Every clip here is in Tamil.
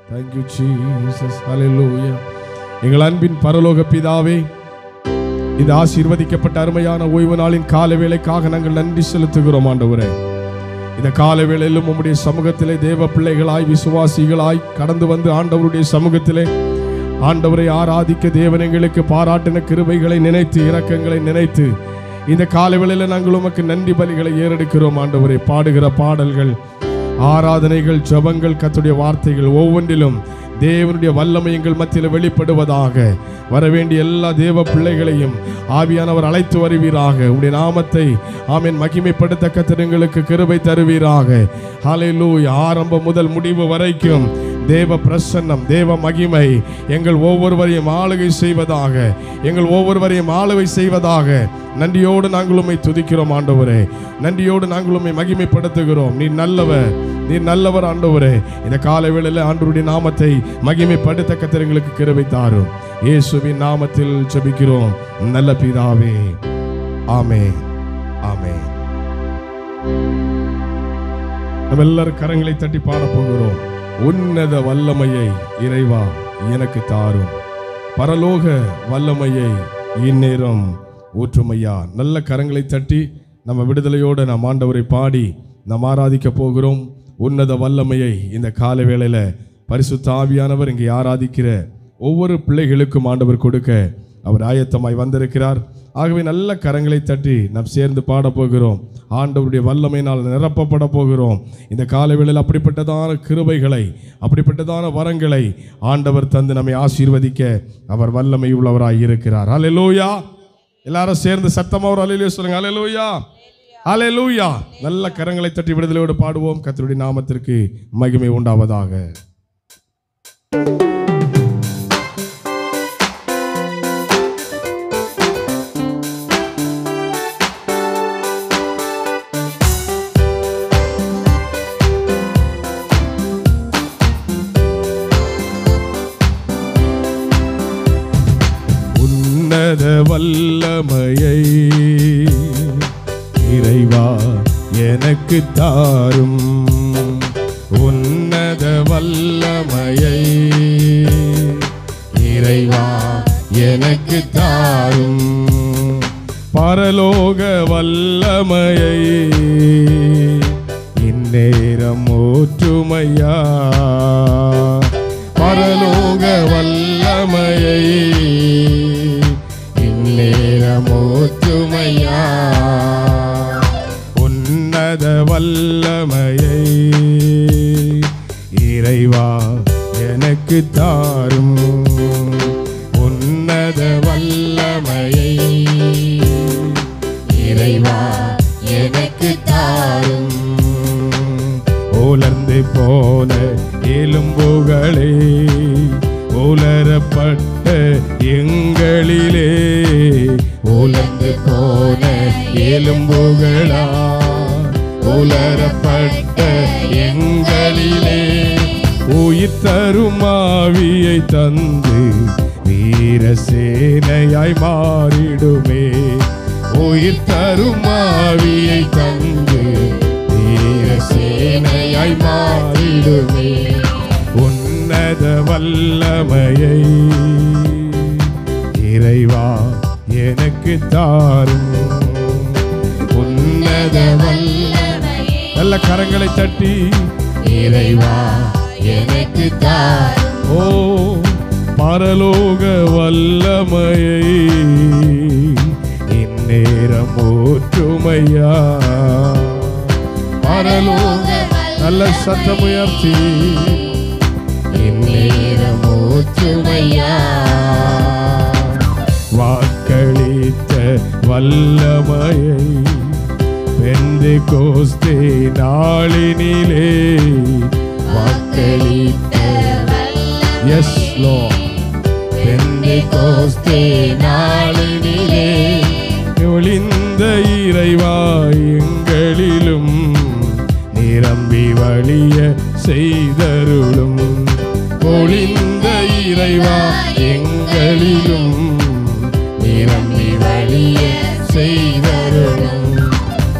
தேங்க்யூ ஜீசஸ் ஹalleluya எங்கள் அன்பின் பரலோக பிதாவே இந்த ஆசீர்வதிக்கப்பட்ட அருமையான ஓய்வு நாளின் கால வேளைக்காக நாங்கள் நன்றி செலுத்துகிறோம் ஆண்டவரே இந்த கால வேளையிலும் உம்முடைய சமூகத்திலே தேவ பிள்ளைகளாய் விசுவாசிகளாய் கடந்து வந்து ஆண்டவருடைய சமூகத்திலே ஆண்டவரை ஆராதிக்க தேவன் எங்களுக்கு பாராட்டின கிருபைகளை நினைத்து இரக்கங்களை நினைத்து இந்த கால வேளையில நாங்கள் உமக்கு நன்றி பலிகளை ஏறெடுக்கிறோம் ஆண்டவரை பாடுகிற பாடல்கள் ஆராதனைகள் ஜெபங்கள் கத்துடைய வார்த்தைகள் ஒவ்வொன்றிலும் தேவனுடைய வல்லமை எங்கள் மத்தியில் வெளிப்படுவதாக வரவேண்டிய எல்லா தேவ பிள்ளைகளையும் ஆவியானவர் அழைத்து வருவீராக உடைய நாமத்தை ஆமீன் மகிமைப்படுத்த கத்திரங்களுக்கு கிருபை தருவீராக ஹalleluya ஆரம்பம் முதல் முடிவு வரைக்கும் தேவ பிரசன்னம் தேவ மகிமை எங்கள் ஒவ்வொருவரையும் ஆளுகை செய்வதாக எங்கள் ஒவ்வொருவரையும் ஆளுகை செய்வதாக நன்றியோடு நாங்கள் உம்மை துதிக்கிறோம் ஆண்டவரே நன்றியோடு நாங்கள் உம்மை மகிமைப்படுத்துகிறோம் நீ நல்லவர் நீ நல்லவர் ஆண்டவரே இந்த காலை வேளையில் ஆண்டவருடைய நாமத்தை மகிமைப்படுத்த கத்திரங்களுக்கு கிருபை தாரும் இயேசுவின் நாமத்தில் ஜெபிக்கிறோம் நல்ல பிதாவே ஆமே ஆமே நம்ம எல்லாரும் கரங்களை தட்டி பாட போகிறோம் உன்னத வல்லமையை இறைவா எனக்கு தாரும் பரலோக வல்லமையை இந்நேரம் ஊற்றுமையா நல்ல கரங்களை தட்டி நம்ம விடுதலையோடு நாம் ஆண்டவரை பாடி நாம் ஆராதிக்க போகிறோம் உன்னத வல்லமையை இந்த கால வேளையில பரிசுத்த ஆவியானவர் இங்கே ஆராதிக்கிற ஒவ்வொரு பிள்ளைகளுக்கும் ஆண்டவர் கொடுக்க அவர் ஆயத்தமாய் வந்திருக்கிறார் ஆகவே நல்ல கரங்களை தட்டி நாம் சேர்ந்து பாட போகிறோம் ஆண்டவருடைய வல்லமையினால் நிரப்பப்பட போகிறோம் இந்த காலவேளையில் அப்படிப்பட்டதான கிருபைகளை அப்படிப்பட்டதான வரங்களை ஆண்டவர் தந்து நம்மை ஆசீர்வதிக்க அவர் வல்லமை உள்ளவராய் இருக்கிறார் அலையலூயா எல்லாரும் சேர்ந்து சத்தமா ஒரு அலையிலே சொல்லுங்க அலையலூயா அலையலூயா நல்ல கரங்களை தட்டி விடுதலையோடு பாடுவோம் கர்த்தருடைய நாமத்திற்கு மகிமை உண்டாவதாக உன்னத வல்லமையை இறைவா எனக்கு தாரும் உன்னத வல்லமையை இறைவா எனக்கு தாரும் பரலோக வல்லமையை இந்நேரம் ஊற்றுமையா பரலோக வல்லமையை இந்நேரம் ஊற்றுமையா உன்னத வல்லமையை இறைவா எனக்கு தாரும் உன்னத வல்லமையை இறைவா எனக்கு தாரும் உலர்ந்து போன எலும்புகளே உலரப்பட்ட எங்களிலே உலர்ந்து போன எலும்புகளா உலரப்பட்ட எங்களிலே உயிர் தரும் ஆவியை தந்து வீர சேனையாய் மாறிடுமே உயிர் தரும் ஆவியை தந்து வீர சேனையாய் மாறிடுமே உன்னத வல்லமையை இறைவா எனக்கு தாரும் உன்னத வல்லமையை நல்ல கரங்களை தட்டி இறைவா எனக்கு தாரும் ஓ பரலோக வல்லமையை இந்நேரம் ஊற்றுமையா பரலோக நல்ல சத்தமுயர்த்தி இந்நேரம் ஊற்றுமையா வாக்களித்த வல்லமையை வெந்து கோஸ்தே நாளினிலே வாக்களித்த எஸ் லோ வெந்து கோஸ்தே நாளினிலே ஒளிந்த இறைவா எங்களிலும் நிரம்பி வழிய செய்தருளும் ஒளிந்த இறைவா எங்களிலும் நிரம்பி வழிய செய்தருளும்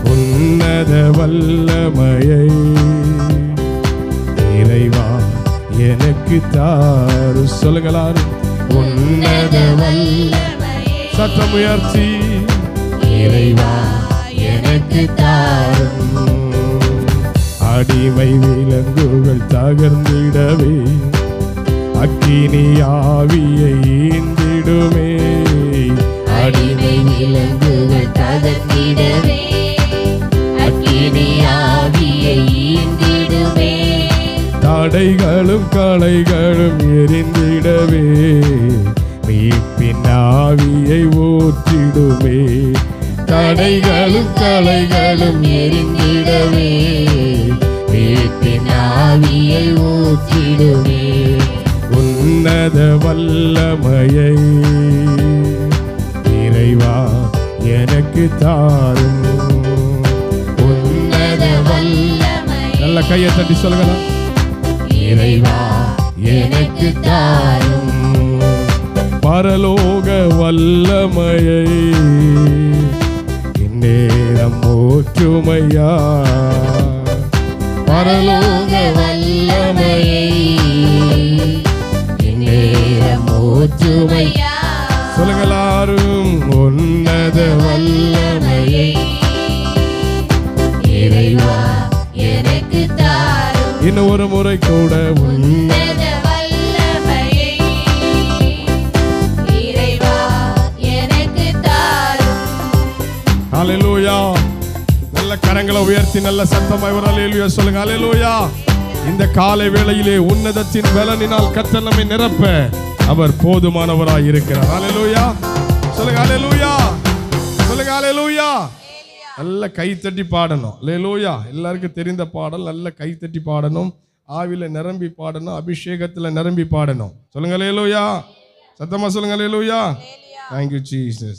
உன்னத வல்லமையை இறைவா எனக்கு தாரு சொல்லுங்களாரும் உன்னத வல்லமையை சத்தம் உயர்த்தி இறைவா எனக்கு தாரும் அடிமை விலங்குகள் தகர்ந்திடவே அக்கினி ஆவியை ஈந்திடுமே அடிமை விலங்குகள் தகர்ந்திடவே அக்கினி ஆவியை ஈந்திடுமே தடைகளும் களைகளும் எரிந்திடவே மீட்பின் ஆவியை ஊற்றிடுமே தடைகளும் களைகளும் எரிந்திடவே மீட்பின் ஆவியை ஊற்றிடுமே உன்னத வல்லமையை இறைவா எனக்கு தாரும் உன்னத வல்லமை நல்ல கையை தட்டி சொல்லுங்களா இறைவா எனக்கு தாரும் பரலோக வல்லமையை இந்நேரம் ஊற்றுமையா பரலோக வல்லமையை இந்நேரம் ஊற்றுமையா சொல்லுங்களாரும் உன்னத வல்லமையை இறைவா எனக்கு தாரும் இன்னும் ஒரு முறை கூட உன் உன்னத வல்லமையை இறைவா எனக்கு தாரும் ஹalleluya நல்ல கரங்களை உயர்த்தி நல்ல சத்தமாய் ஒரு ஹalleluya சொல்லுங்க ஹalleluya இந்த காலை வேளையிலே உன்னதத்தின் பலனினால் கர்த்தர் நம்மை நிரப்ப அவர் போதுமானவராய் இருக்கிறார் ஹalleluya சொல்லுங்க ஹalleluya சொல்லுங்க ஹalleluya நல்ல கை தட்டி பாடணும் ஹalleluya எல்லாருக்கும் தெரிந்த பாடல் நல்ல கை தட்டி பாடணும் ஆவில நிரம்பி பாடணும் அபிஷேகத்துல நிரம்பி பாடணும் சொல்லுங்க ஹalleluya சத்தமா சொல்லுங்க ஹalleluya thank you jesus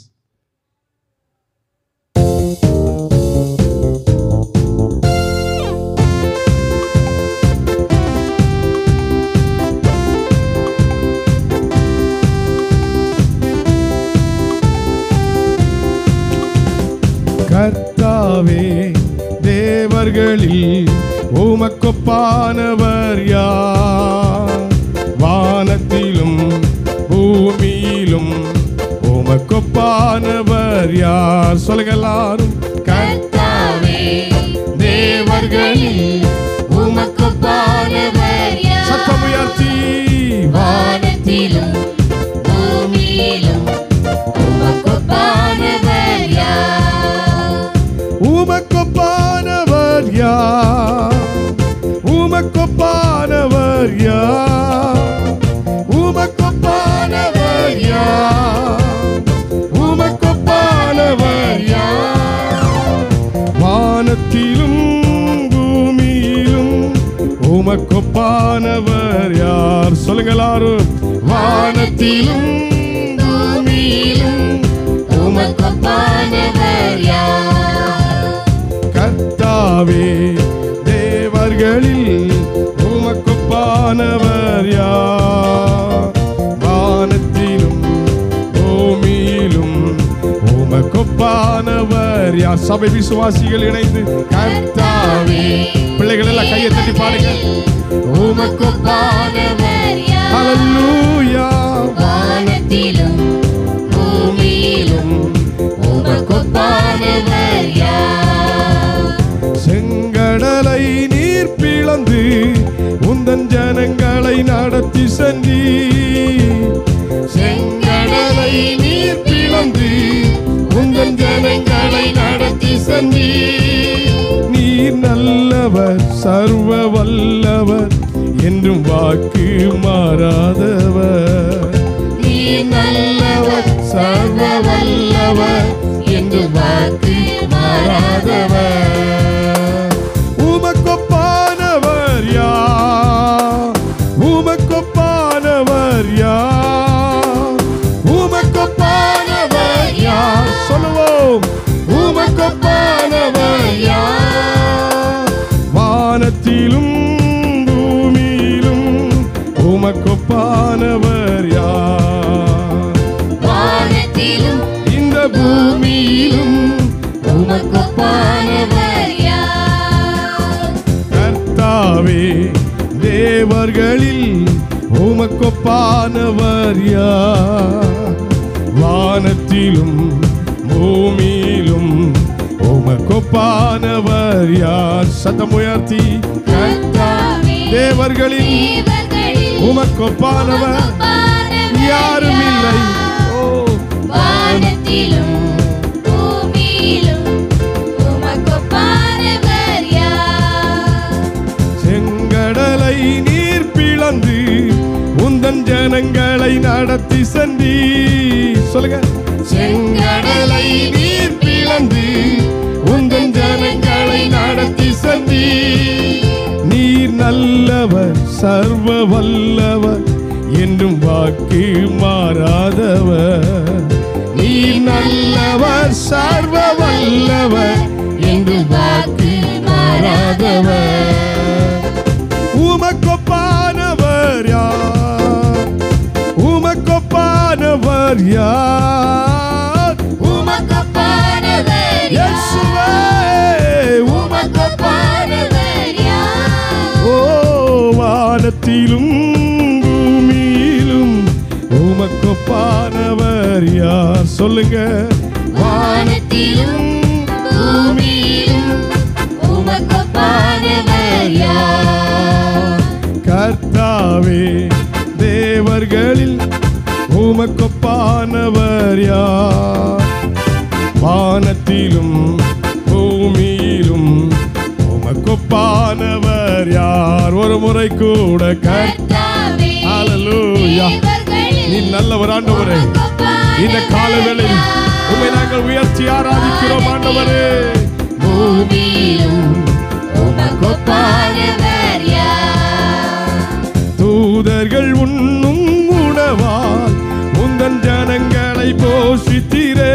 கர்த்தாவே தேவர்களில் உமக்கொப்பானவர் யார் வானத்திலும் பூமியிலும் உமக்கொப்பானவர் யார் சொல்லுங்க எல்லாரும் கர்த்தாவே தேவர்களில் உமக்கொப்பானவர் யார்? சத்தம் உயர்த்தி வானத்திலும் பூமியிலும் உமக்கொப்பானவர் யார்? உமக்கொப்பானவர் யார் உமக்கொப்பானவர் யார் உமக்கொப்பானவர் யார் உமக்கொப்பானவர் யார் வானத்திலும் பூமியிலும் உமக்கொப்பானவர் யார் சொல்லுங்க எல்லாரும் வானத்திலும் பூமியிலும் உமக்கொப்பானவர் யார்? கர்த்தாவே தேவர்களில் உமக்குப்பானவர் யார் வானத்திலும் பூமியிலும் உமக்குப்பானவர் யார் சபை விசுவாசிகள் இணைந்து கர்த்தாவே பிள்ளைகள் எல்லாம் கையை தட்டி பாருங்க உமக்கொப்பானவர் யார்? ஹalleluya வானத்திலும் பூமியிலும் உமக்கொப்பானவர் யார்? செங்கடலை நீர் பிளந்து உந்தன் ஜனங்களை நடத்தி சென்றி செங்கடலை நீர் பிளந்து உந்தன் ஜனங்களை நடத்தி சென்றி நீர் நல்லவர் சர்வ வல்லவர் என்றும் வாக்கு மாறாதவர் நீர் நல்லவர் சர்வ வல்லவர் என்று வாக்கு மாறாதவர் உமக்கொப்பானவர் யார் உமக்கொப்பானவர் யார் உமக்கொப்பானவர் யார் சொல்லுவோம் உமக்கொப்பானவர் யார் வானத்திலும் பூமியிலும் உமக்கொப்பானவர் யார் வானத்திலும் இந்த பூமியிலும் உமக்கொப்பானவர் யார்? கர்த்தாவே தேவ தேவர்களில் உமக்கொப்பானவர் யார் வானத்திலும் பூமியிலும் உமக்கொப்பானவர் யார் சத்தம் உயர்த்தி கர்த்தாவே, தேவர்களில் தேவர்களில் உமக்கொப்பானவர் உமக்கொப்பானவர் யாரும் இல்லை யார்? ஓ வானத்திலும் பூமியிலும் உமக்கொப்பானவர் யார்? செங்கடலை நீர் பிளந்து உந்தன் ஜனங்களை நடத்தி சென்றி சொல்லுங்க செங்கடலை நீர் பிளந்து உந்தன் ஜனங்களை நடத்தி சென்றி நீர் நல்லவர் சர்வ வல்லவர் என்றும் வாக்கு மாறாதவர் நீர் நல்லவர் சர்வ வல்லவர் என்றும் வாக்கு மாறாதவர் உமக்கொப்பானவர் யார் உமக்கொப்பானவர் யார் உமக்கொப்பானவர் இயேசுவே யார்? உமக்கொப்பானவர் உமக்கொப்பானவர் யார்? ஓ வானத்திலும் பூமியிலும் உமக்கொப்பானவர் யார் சொல்லுங்க வானத்திலும் பூமியிலும் உமக்கொப்பானவர் யார்? கர்த்தாவே தேவர்களில் உமக்கொப்பானவர் யார் வானத்திலும் பூமியிலும் உமக்கொப்பானவர் யார் ஒரு முறை கூட கர் கர்த்தாவே, ஹalleluya. தேவர்களில் நீ நல்லவர் ஆண்டவரே உமக்கொப்பானவர் இந்த காலவேளையில் யார்? உம்மை நாங்கள் உயர்த்தி ஆராதிக்கிறோம் ஆண்டவரே பூமியிலும் உமக்கொப்பானவர் யார்? தூதர்கள் உண்ணும் உணவால் உந்தன் ஜனங்களை போஷித்தீரே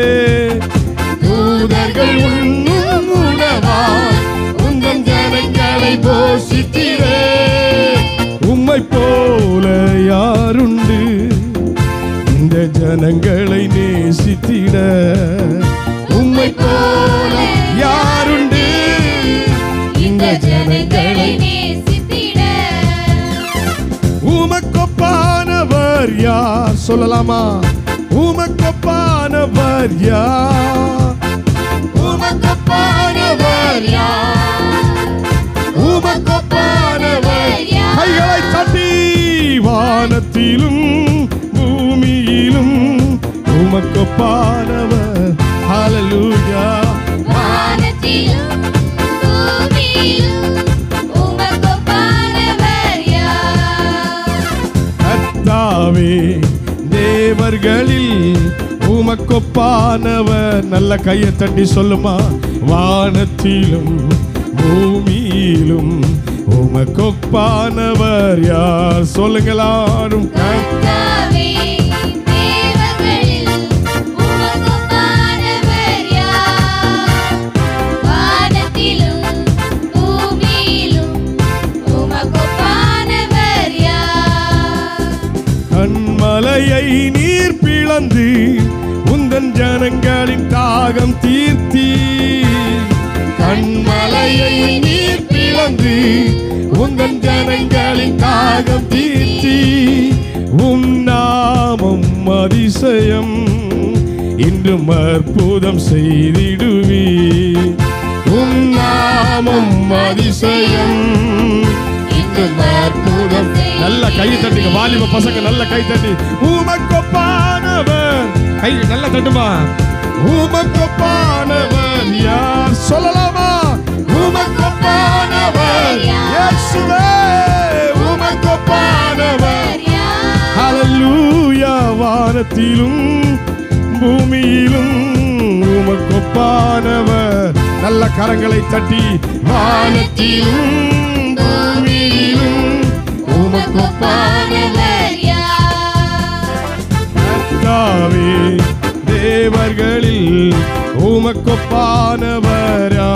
தூதர்கள் உண்ணும் உணவால் உந்தன் ஜனங்களை போஷித்தீரே உம்மை போல யாருண்டு இந்த ஜனங்களை நேசித்திட உம்மை போல யாருண்டு இந்த ஜனங்களை நேசித்திட உமக்கொப்பானவர் யார் சொல்லலாமா உமக்கொப்பானவர் யார் உமக்கொப்பானவர் யார் உமக்கொப்பானவர் கைகளை தட்டி வானத்திலும் பூமியிலும் உமக்கொப்பானவர் ஹalleluya வானத்திலும் பூமியிலும் உமக்கொப்பானவர் யார்? கர்த்தாவே தேவர்களில் உமக்கொப்பானவர் நல்ல கையை தட்டி சொல்லுமா வானத்திலும் பூமியிலும் உமக்கொப்பானவர் யார் சொல்லுங்களாரும் கர்த்தாவே, தேவர்களில் உமக்கொப்பானவர் யார்? வானத்திலும் பூமியிலும் உமக்கொப்பானவர் யார்? கண்மலையை நீர் பிளந்து உந்தன் ஜனங்களின் தாகம் தீர்த்தி கண்மலையை நீர் பிளந்து உந்தன் ஜனங்களின் தாகம் தீர்த்தி உம் நாமம் அதிசயம் இன்றும் அற்புதம் செய்திடுவி உம் நாமம் அதிசயம் இன்றும் அற்புதம் நல்ல கை தட்டுங்க வாலிப பசங்க நல்ல கை தட்டி உமக்கொப்பானவர் கை நல்ல தட்டுமா உமக்கொப்பானவர் யார் சொல்லலாமா உமக்கொப்பானவர் இயேசுவே உமக்கொப்பானவர் ஹalleluya வானத்திலும் பூமியிலும் உமக்கொப்பானவர் நல்ல கரங்களை தட்டி வானத்திலும் பூமியிலும் உமக்கொப்பானவர் உமக்கொப்பானவர் யார்? கர்த்தாவே தேவர்களில் உமக்கொப்பானவரா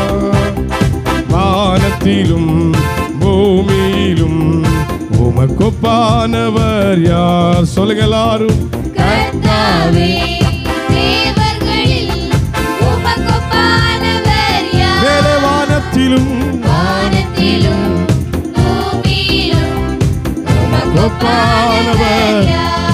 வானத்திலும் பூமியிலும் உமக்கொப்பானவர் யார் சொல்லுங்க எல்லாரும் கர்த்தாவே, தேவர்களில் உமக்கொப்பானவர் யார்? மேலே வானத்திலும் வானத்திலும் பூமியிலும் ஒப்பானவர்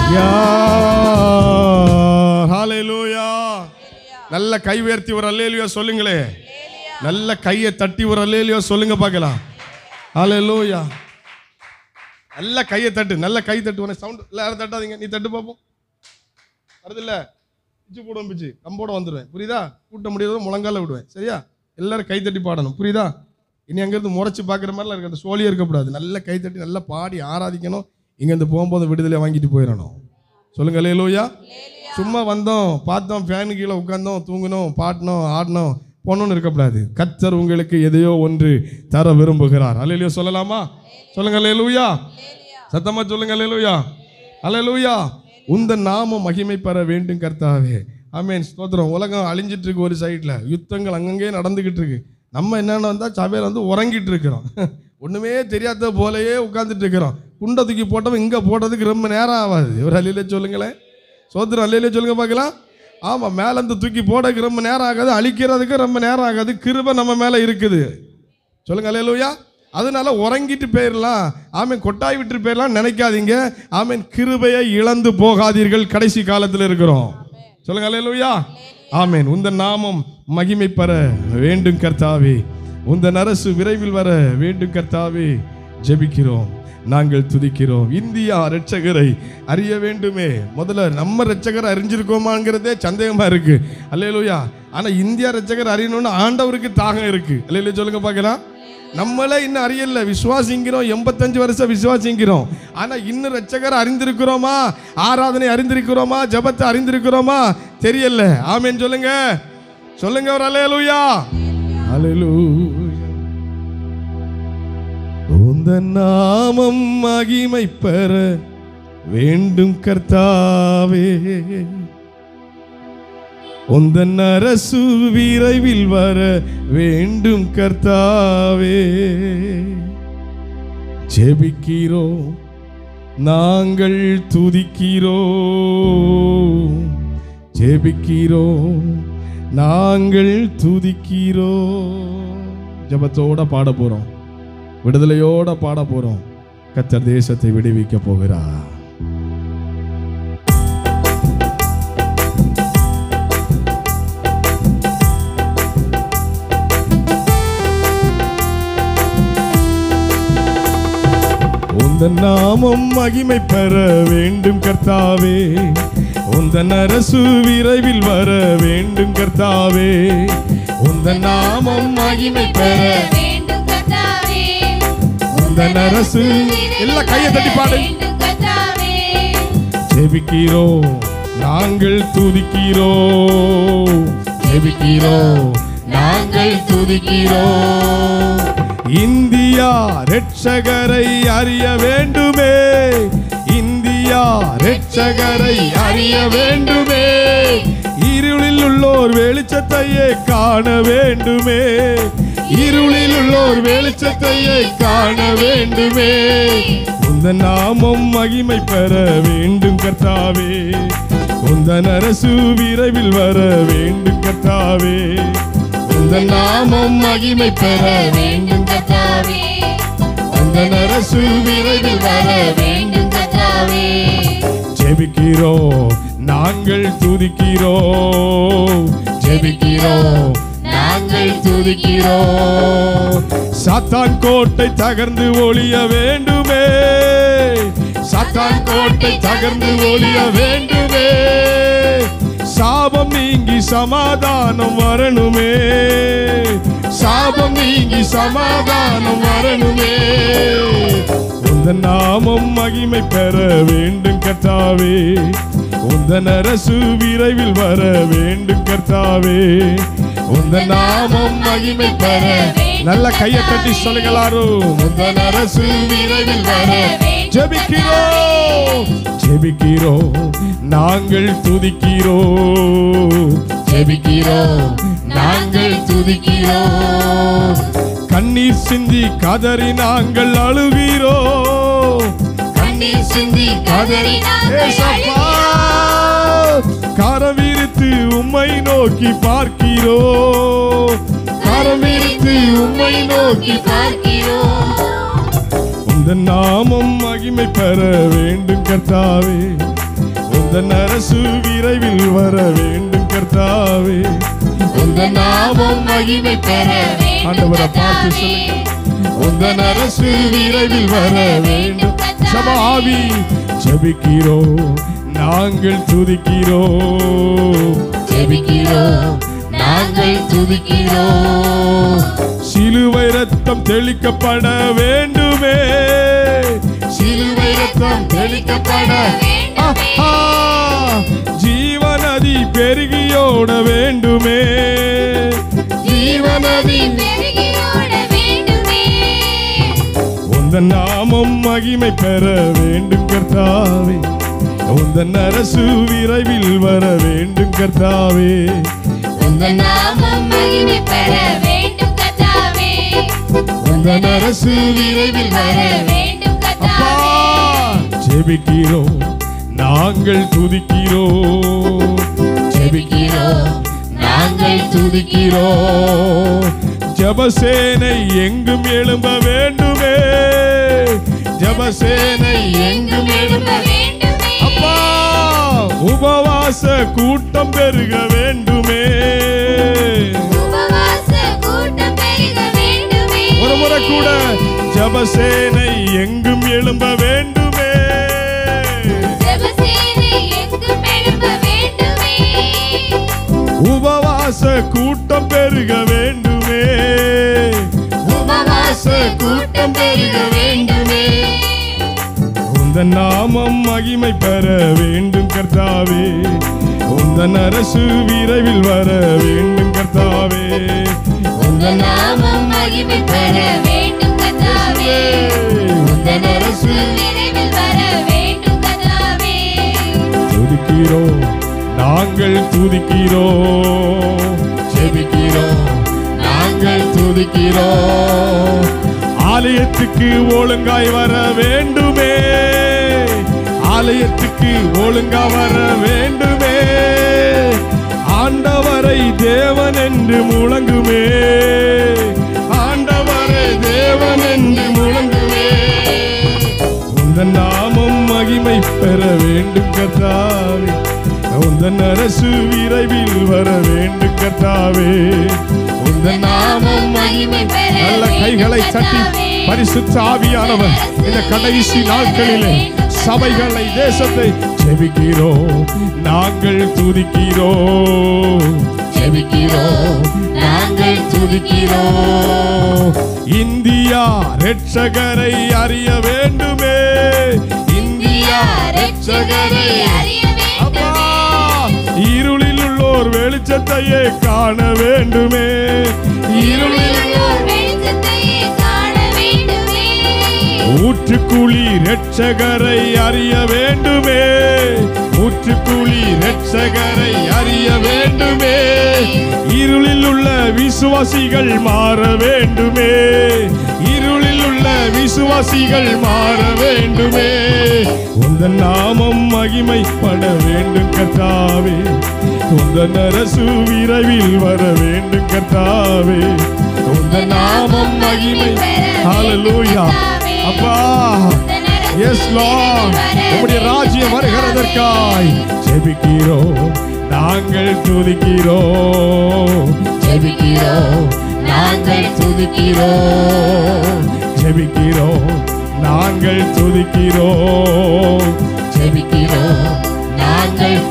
யார் ஹalleluya நல்ல கை உயர்த்தி ஒரு அல்லேலியோ சொல்லுங்களே நல்ல கையை தட்டி ஒரு அல்லேலியோ சொல்லுங்க பார்க்கலாம் ஹalleluya நல்ல கையை தட்டு நல்ல கை தட்டு உனக்கு சவுண்ட் இல்லை யாரும் தட்டாதீங்க நீ தட்டு பார்ப்போம் வருது இல்ல பிச்சு போடுவோம் பிச்சு கம்போட வந்துடுவேன் புரியுதா கூட்ட முடியாத முழங்கால விடுவேன் சரியா எல்லாரும் கை தட்டி பாடணும் புரியுதா இனி அங்கேருந்து முறைச்சு பார்க்குற மாதிரிலாம் இருக்கு அந்த சோழியே இருக்கக்கூடாது நல்ல கை தட்டி நல்லா பாடி ஆராதிக்கணும் இங்கேருந்து போகும்போது விடுதலை வாங்கிட்டு போயிடணும் சொல்லுங்க லேலூயா சும்மா வந்தோம் பார்த்தோம் ஃபேனு கீழே உட்காந்தோம் தூங்கினோம் பாடினோம் ஆடினோம் போனோம்னு இருக்கக்கூடாது கத்தர் உங்களுக்கு எதையோ ஒன்று தர விரும்புகிறார் அல்லையோ சொல்லலாமா சொல்லுங்க லேலூயா சத்தமா சொல்லுங்க லேலூயா அல்லேலூயா உந்த நாம மகிமை பெற வேண்டும் கர்த்தாவே ஆமென் ஸ்தோத்திரம் உலகம் அழிஞ்சிட்டு இருக்கு ஒரு சைடில் யுத்தங்கள் அங்கங்கே நடந்துகிட்டு இருக்கு நம்ம என்னென்ன வந்தால் சபையில் வந்து உறங்கிட்டு இருக்கிறோம் ஒன்றுமே தெரியாத போலயே உட்கார்ந்துட்டு இருக்கிறோம் குண்டை தூக்கி போட்டவன் இங்கே போடுறதுக்கு ரொம்ப நேரம் ஆகாது ஒரு அலையில சொல்லுங்களேன் சோத்திரம் அல்லையில சொல்லுங்க பார்க்கலாம் ஆமாம் மேலேருந்து தூக்கி போடக்கு ரொம்ப நேரம் ஆகாது அழிக்கிறதுக்கு ரொம்ப நேரம் ஆகாது கிருபை நம்ம மேலே இருக்குது சொல்லுங்க அல்லேலூயா அதனால உறங்கிட்டு போயிடலாம் ஆமீன் கொட்டாய் விட்டு போயிடலாம் நினைக்காதீங்க ஆமீன் கிருபையை இழந்து போகாதீர்கள் கடைசி காலத்தில் இருக்கிறோம் சொல்லுங்க அல்லேலூயா ஆமீன் உந்த நாமம் மகிமை பெற வேண்டும் கர்த்தாவே உந்த அரசு விரைவில் வர வேண்டும் கர்த்தாவே ஜெபிக்கிறோம் நாங்கள் துதிக்கிறோம் இந்தியா ரட்சகரை அறிய வேண்டுமே முதல்ல நம்ம ரட்சகரை அறிஞ்சிருக்கோமாங்கிறதே சந்தேகமா இருக்கு அல்லேலூயா ஆனா இந்தியா ரட்சகர் அறியணும்னு ஆண்டவருக்கு தாகம் இருக்கு அல்லேலூயா சொல்லுங்க பார்க்கலாம் நம்மளே இன்னும் அறியல விசுவாசிங்கிறோம் எண்பத்தஞ்சு வருஷம் விசுவாசிங்கிறோம் ஆனா இன்னும் ரட்சகர் அறிந்திருக்கிறோமா ஆராதனை அறிந்திருக்கிறோமா ஜபத்தை அறிந்திருக்கிறோமா தெரியல ஆமென் சொல்லுங்க சொல்லுங்க ஒரு அலையலூயா அலையலூயா உந்த நாமம் மகிமை பெற வேண்டும் கர்த்தாவே உந்தன் அரசு விரைவில் வர வேண்டும் கர்த்தாவே ஜெபிக்கிறோம் நாங்கள் துதிக்கிறோம் ஜெபிக்கிறோம் நாங்கள் துதிக்கிறோம் ஜெபத்தோட பாட போறோம் விடுதலையோட பாட போறோம் கத்தர் தேசத்தை விடுவிக்க போகிறார் உந்தன் நாமம் மகிமை பெற வேண்டும் கர்த்தாவே உந்தன் அரசு விரைவில் வர வேண்டும் கர்த்தாவே உந்தன் நாமம் மகிமை பெற வேண்டும் கர்த்தாவே உந்தன் அரசு எல்லா கையை தட்டி பாடு வேண்டும் கர்த்தாவே ஜெபிக்கிறோம் நாங்கள் துதிக்கிறோம் ஜெபிக்கிறோம் நாங்கள் துதிக்கிறோம் இந்தியா ரட்சகரை அறிய வேண்டுமே இந்தியா ரட்சகரை அறிய வேண்டுமே இருளில் உள்ளோர் வெளிச்சத்தையே காண வேண்டுமே இருளில் உள்ளோர் வெளிச்சத்தையே காண வேண்டுமே உந்த நாமம் மகிமை பெற வேண்டும் கர்த்தாவே உந்தன் அரசு விரைவில் வர வேண்டும் கர்த்தாவே உந்த நாமம் மகிமை பெற வேண்டும் கர்த்தாவே உந்தன் அரசு விரைவில் வர வேண்டும் கர்த்தாவே ஜெபிக்கிறோம் நாங்கள் துதிக்கிறோம் ஜெபிக்கிறோம் நாங்கள் துதிக்கிறோம் சாத்தான் கோட்டை தகர்ந்து ஒளிய வேண்டுமே சாத்தான் கோட்டை தகர்ந்து ஒளிய வேண்டுமே சாபம் நீங்கி சமாதானம் வரணுமே சாபம் நீங்கி சமாதானம் வரணுமே உந்தன் நாமம் மகிமை பெற வேண்டும் கர்த்தாவே உந்தன் அரசு விரைவில் வர வேண்டும் கர்த்தாவே உந்தன் நாமம் மகிமை பெற நல்ல கையை தட்டி சொல்லுங்களாரும் உந்தன் அரசு விரைவில் வர ஜெபிக்கிறோம் ஜெபிக்கிறோம் நாங்கள் துதிக்கிறோம் ஜெபிக்கிறோம் நாங்கள் துதிக்கிறோம் கண்ணீர் சிந்தி கதறி நாங்கள் அழுகிறோம் கண்ணீர் சிந்தி கதறி ஏசப்பா கரம் விரித்து உம்மை நோக்கி பார்க்கிறோம் கரம் விரித்து உம்மை நோக்கி பார்க்கிறோம் உந்த உந்தன் நாமம் மகிமை பெற வேண்டும் கர்த்தாவே உந்தன் அரசு விரைவில் வர வேண்டும் கர்த்தாவே உந்தன் நாமம் மகிமை பெற ஆண்டவரை பார்த்து சொல்லுங்க உந்தன் அரசு விரைவில் வர வேண்டும் சபாவி ஜெபிக்கிறோம் நாங்கள் துதிக்கிறோம் ஜெபிக்கிறோம் நாங்கள் துதிக்கிறோம் சிலுவை ரத்தம் தெளிக்கப்பட வேண்டுமே சிலுவை ரத்தம் தெளிக்கப்பட ஆஹா! ஜீவநதி பெருகியோட வேண்டுமே ஜீவநதி பெருகியோட வேண்டுமே உந்தன் நாமம் மகிமை பெற வேண்டும் கர்த்தாவே உந்தன் அரசு விரைவில் வர வேண்டும் கர்த்தாவே உந்தன் நாமம் மகிமை பெற வேண்டும் கர்த்தாவே உந்தன் அரசு விரைவில் வர வேண்டும் அப்பா கர்த்தாவே ஜெபிக்கிறோம் நாங்கள் துதிக்கிறோம் ஜெபிக்கிறோம் நாங்கள் துதிக்கிறோம் ஜபசேனை எங்கும் எழும்ப வேண்டுமே ஜபசேனை எங்கும் எழும்ப வேண்டுமே அப்பா உபவாச கூட்டம் பெருக வேண்டுமே உபவாச கூட்டம் பெருக வேண்டுமே ஒரு முறை கூட ஜபசேனை எங்கும் எழும்ப வேண்டுமே ஜெபசேனை எங்கும் எழும்ப வேண்டுமே உபவாச கூட்டம் பெருக வேண்டுமே உபவாச கூட்டம் பெருக வேண்டுமே உந்தன் நாமம் மகிமை பெற வேண்டும் கர்த்தாவே உந்தன் அரசு விரைவில் வர வேண்டும் கர்த்தாவே உந்தன் நாமம் மகிமை பெற வேண்டும் கர்த்தாவே உந்தன் அரசு விரைவில் வர வேண்டும் கர்த்தாவே துதிக்கிறோம் நாங்கள் துதிக்கிறோம் ஜெபிக்கிறோம் நாங்கள் துதிக்கிறோம் ஆலயத்துக்கு ஒழுங்காய் வர வேண்டுமே ஆலயத்துக்கு ஒழுங்கா வர வேண்டுமே ஆண்டவரை தேவன் என்று முழங்குமே ஆண்டவரை தேவன் என்று முழங்குமே உந்தன் நாமம் மகிமை பெற வேண்டும் கர்த்தாவே உந்தன் அரசு விரைவில் வர வேண்டும் கர்த்தாவே உந்தன் நாமம் மகிமை பெற நல்ல கைகளை தட்டி பரிசுத்த ஆவியானவர் இந்த கடைசி நாட்களிலே சபைகளை தேசத்தை ஜெபிக்கிறோம் நாங்கள் துதிக்கிறோம் ஜெபிக்கிறோம் நாங்கள் துதிக்கிறோம் இந்தியா ரட்சகரை அறிய வேண்டுமே இந்தியா ரட்சகரை அறிய அப்பா, வேண்டுமே இருளில் உள்ளோர் வெளிச்சத்தையே காண வேண்டுமே இருளில் இருளிலுள்ளோர் வெளிச்சத்தையே காண வேண்டுமே ஊற்றுக்குழி ரட்சகரை அறிய வேண்டுமே ஊற்றுக்குழி ரட்சகரை அறிய வேண்டுமே இருளில் உள்ள விசுவாசிகள் மாற வேண்டுமே இருளில் உள்ள விசுவாசிகள் மாற வேண்டுமே உந்தன் நாமம் மகிமைப்பட வேண்டும் கர்த்தாவே உந்தன் அரசு விரைவில் வர வேண்டும் கர்த்தாவே உந்தன் நாமம் மகிமை ஹalleluya அப்பா எஸ் லார்ட் உம்முடைய ராஜ்யம் வருகிறதற்காய் ஜெபிக்கிறோம் நாங்கள் துதிக்கிறோம் ஜெபிக்கிறோம் நாங்கள் துதிக்கிறோம் ஜெபிக்கிறோம் நாங்கள் துதிக்கிறோம் ஜெபிக்கிறோம் நாங்கள்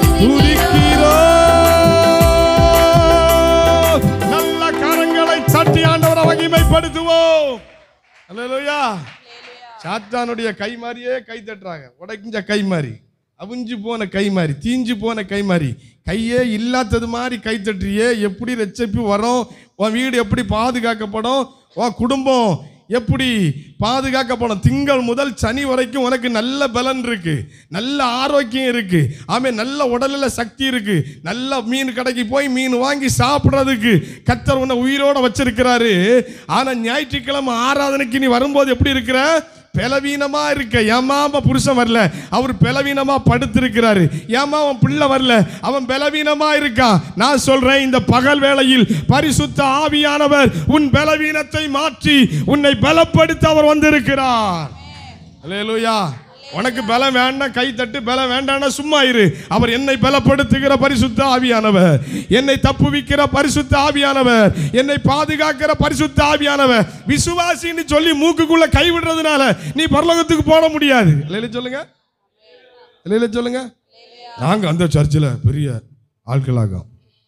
துதிக்கிறோம் நல்ல கரங்களை தட்டி ஆண்டவரை மகிமைப்படுத்துவோம் அல்லேலூயா சாத்தானுடைய கை மாதிரியே கை தட்டுறாங்க உடைஞ்ச கை மாதிரி அவிஞ்சு போன கை மாதிரி தீஞ்சு போன கை மாதிரி கையே இல்லாதது மாதிரி கை தட்டுறியே எப்படி ரெச்சப்பி வரும் உன் வீடு எப்படி பாதுகாக்கப்படும் உன் குடும்பம் எப்படி பாதுகாக்கப்படும் திங்கள் முதல் சனி வரைக்கும் உனக்கு நல்ல பலன் இருக்கு நல்ல ஆரோக்கியம் இருக்கு ஆமே நல்ல உடலில் சக்தி இருக்கு நல்ல மீன் கடைக்கு போய் மீன் வாங்கி சாப்பிட்றதுக்கு கத்தர் உன்னை உயிரோட வச்சிருக்கிறாரு ஆனா ஞாயிற்றுக்கிழமை ஆராதனைக்கு நீ வரும்போது எப்படி இருக்கிற பலவீனமா இருக்க ஏமாம புருஷன் வரல அவர் பலவீனமா படுத்திருக்கிறாரு ஏமா அவன் பிள்ளை வரல அவன் பலவீனமா இருக்கான் நான் சொல்றேன் இந்த பகல் வேளையில் பரிசுத்த ஆவியானவர் உன் பலவீனத்தை மாற்றி உன்னை பலப்படுத்த அவர் வந்திருக்கிறார் அல்லேலூயா உனக்கு பலம் வேண்டாம் கை தட்டு பலம் வேண்டாம்னா சும்மா இரு அவர் என்னை பலப்படுத்துகிற பரிசுத்த ஆவியானவர் என்னை தப்புவிக்கிற பரிசுத்த ஆவியானவர் என்னை பாதுகாக்கிற பரிசுத்த ஆவியானவர் விசுவாசின்னு சொல்லி மூக்குக்குள்ள கை விடுறதுனால நீ பரலோகத்துக்கு போட முடியாது இல்லையில சொல்லுங்க இல்லையில சொல்லுங்க நாங்க அந்த சர்ச்சில் பெரிய ஆட்களாகும்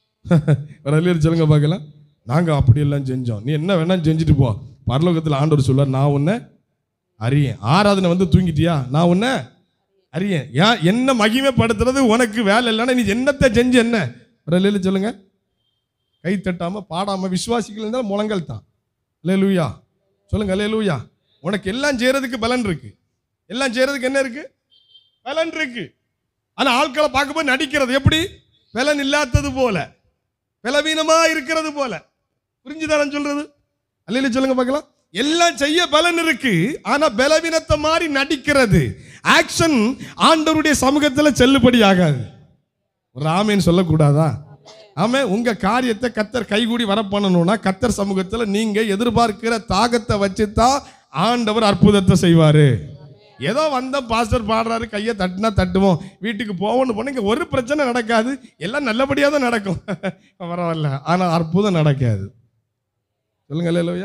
வேற இல்லையா சொல்லுங்க பார்க்கலாம் நாங்க அப்படியெல்லாம் செஞ்சோம் நீ என்ன வேணா செஞ்சுட்டு போ பரலோகத்தில் ஆண்டவர் சொல்வார் நான் உன்னை அறியேன் ஆராதனை வந்து தூங்கிட்டியா நான் உன்னை அறியேன் ஏன் என்ன மகிமைப்படுத்துறது உனக்கு வேலை இல்லைன்னா நீ என்னத்தை செஞ்சு என்ன வேற இல்லையா சொல்லுங்க கை தட்டாம பாடாம விசுவாசிகள் இருந்தால் முழங்கல் தான் லேலூயா சொல்லுங்க லேலூயா உனக்கு எல்லாம் செய்யறதுக்கு பலன் இருக்கு எல்லாம் செய்யறதுக்கு என்ன இருக்கு பலன் இருக்கு ஆனா ஆட்களை பார்க்கும்போது நடிக்கிறது எப்படி பலன் இல்லாதது போல பலவீனமா இருக்கிறது போல புரிஞ்சுதான் நான் சொல்றது அல்லையில சொல்லுங்க பார்க்கலாம் எல்லாம் செய்ய பலன் இருக்கு ஆனா பலவீனத்தை மாதிரி நடிக்கிறது ஆக்ஷன் ஆண்டவருடைய சமூகத்துல செல்லுபடி ஆகாது ஒரு ஆமேன்னு சொல்லக்கூடாதா ஆமே உங்க காரியத்தை கத்தர் கைகூடி வர பண்ணணும்னா கத்தர் சமூகத்துல நீங்க எதிர்பார்க்கிற தாகத்தை வச்சு தான் ஆண்டவர் அற்புதத்தை செய்வாரு ஏதோ வந்த பாஸ்டர் பாடுறாரு கையை தட்டுனா தட்டுவோம் வீட்டுக்கு போவோம்னு போனா இங்க ஒரு பிரச்சனை நடக்காது எல்லாம் நல்லபடியாக தான் நடக்கும் பரவாயில்ல ஆனா அற்புதம் நடக்காது சொல்லுங்க லேலோயா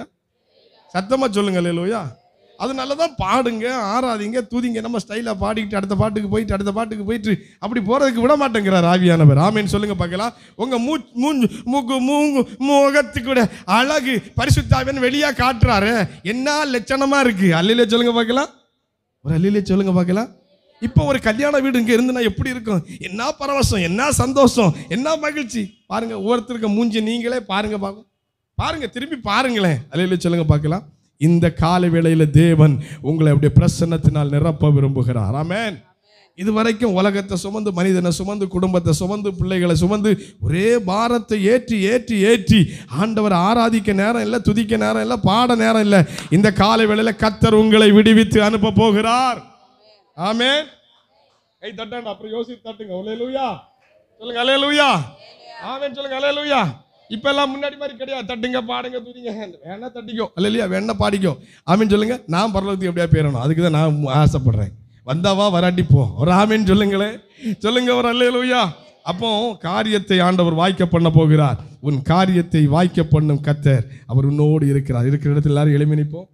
சத்தமா சொல்லுங்க லேலோயா அது நல்லதான் பாடுங்க ஆறாதீங்க தூதிங்க நம்ம ஸ்டைலாக பாடிக்கிட்டு அடுத்த பாட்டுக்கு போயிட்டு அடுத்த பாட்டுக்கு போயிட்டு அப்படி போறதுக்கு விட மாட்டேங்கிறார் ஆவியானவர் ஆமேன்னு சொல்லுங்க பார்க்கலாம் உங்க மூ மூஞ்சு மூக்கு மூங்கு முகத்துக்கூட அழகு பரிசுத்தாவின் வெளியா காட்டுறாரு என்ன லட்சணமா இருக்கு அல்லையில சொல்லுங்க பார்க்கலாம் ஒரு அல்லையிலே சொல்லுங்க பார்க்கலாம் இப்போ ஒரு கல்யாண வீடு இங்கே இருந்துனா எப்படி இருக்கும் என்ன பரவசம் என்ன சந்தோஷம் என்ன மகிழ்ச்சி பாருங்க ஒவ்வொருத்தருக்கு மூஞ்சி நீங்களே பாருங்க பார்க்கும் பாருங்க திருப்பி பாருங்களேன் அல்லையில சொல்லுங்க பார்க்கலாம் இந்த காலை வேளையில தேவன் உங்களை அப்படியே பிரசன்னத்தினால் நிரப்ப விரும்புகிறார் ஆமென் இது வரைக்கும் உலகத்தை சுமந்து மனிதனை சுமந்து குடும்பத்தை சுமந்து பிள்ளைகளை சுமந்து ஒரே பாரத்தை ஏற்றி ஏற்றி ஏற்றி ஆண்டவர் ஆராதிக்க நேரம் இல்லை துதிக்க நேரம் இல்லை பாட நேரம் இல்லை இந்த காலை வேளையில கத்தர் உங்களை விடுவித்து அனுப்ப போகிறார் ஆமென் கை தட்டாண்ட அப்புறம் யோசித்து தட்டுங்க அல்லேலூயா சொல்லுங்க அல்லேலூயா ஆமென் சொல்லுங்க அல்லேலூயா இப்ப எல்லாம் முன்னாடி மாதிரி கிடையாது தட்டுங்க பாடுங்க துதிங்க வேணா தட்டிக்கோ அல்லையா வேணா பாடிக்கோ ஆமென் சொல்லுங்க நான் பரலோகத்துக்கு எப்படியா போயிடணும் அதுக்கு தான் நான் ஆசைப்படுறேன் வந்தாவா வராட்டி போ ஒரு ஆமென் சொல்லுங்களேன் சொல்லுங்க ஒரு அல்லேலூயா அப்போ காரியத்தை ஆண்டவர் வாய்க்க பண்ண போகிறார் உன் காரியத்தை வாய்க்க பண்ணும் கத்தர் அவர் உன்னோடு இருக்கிறார் இருக்கிற இடத்துல எல்லாரும் எழுமி நிற்போம்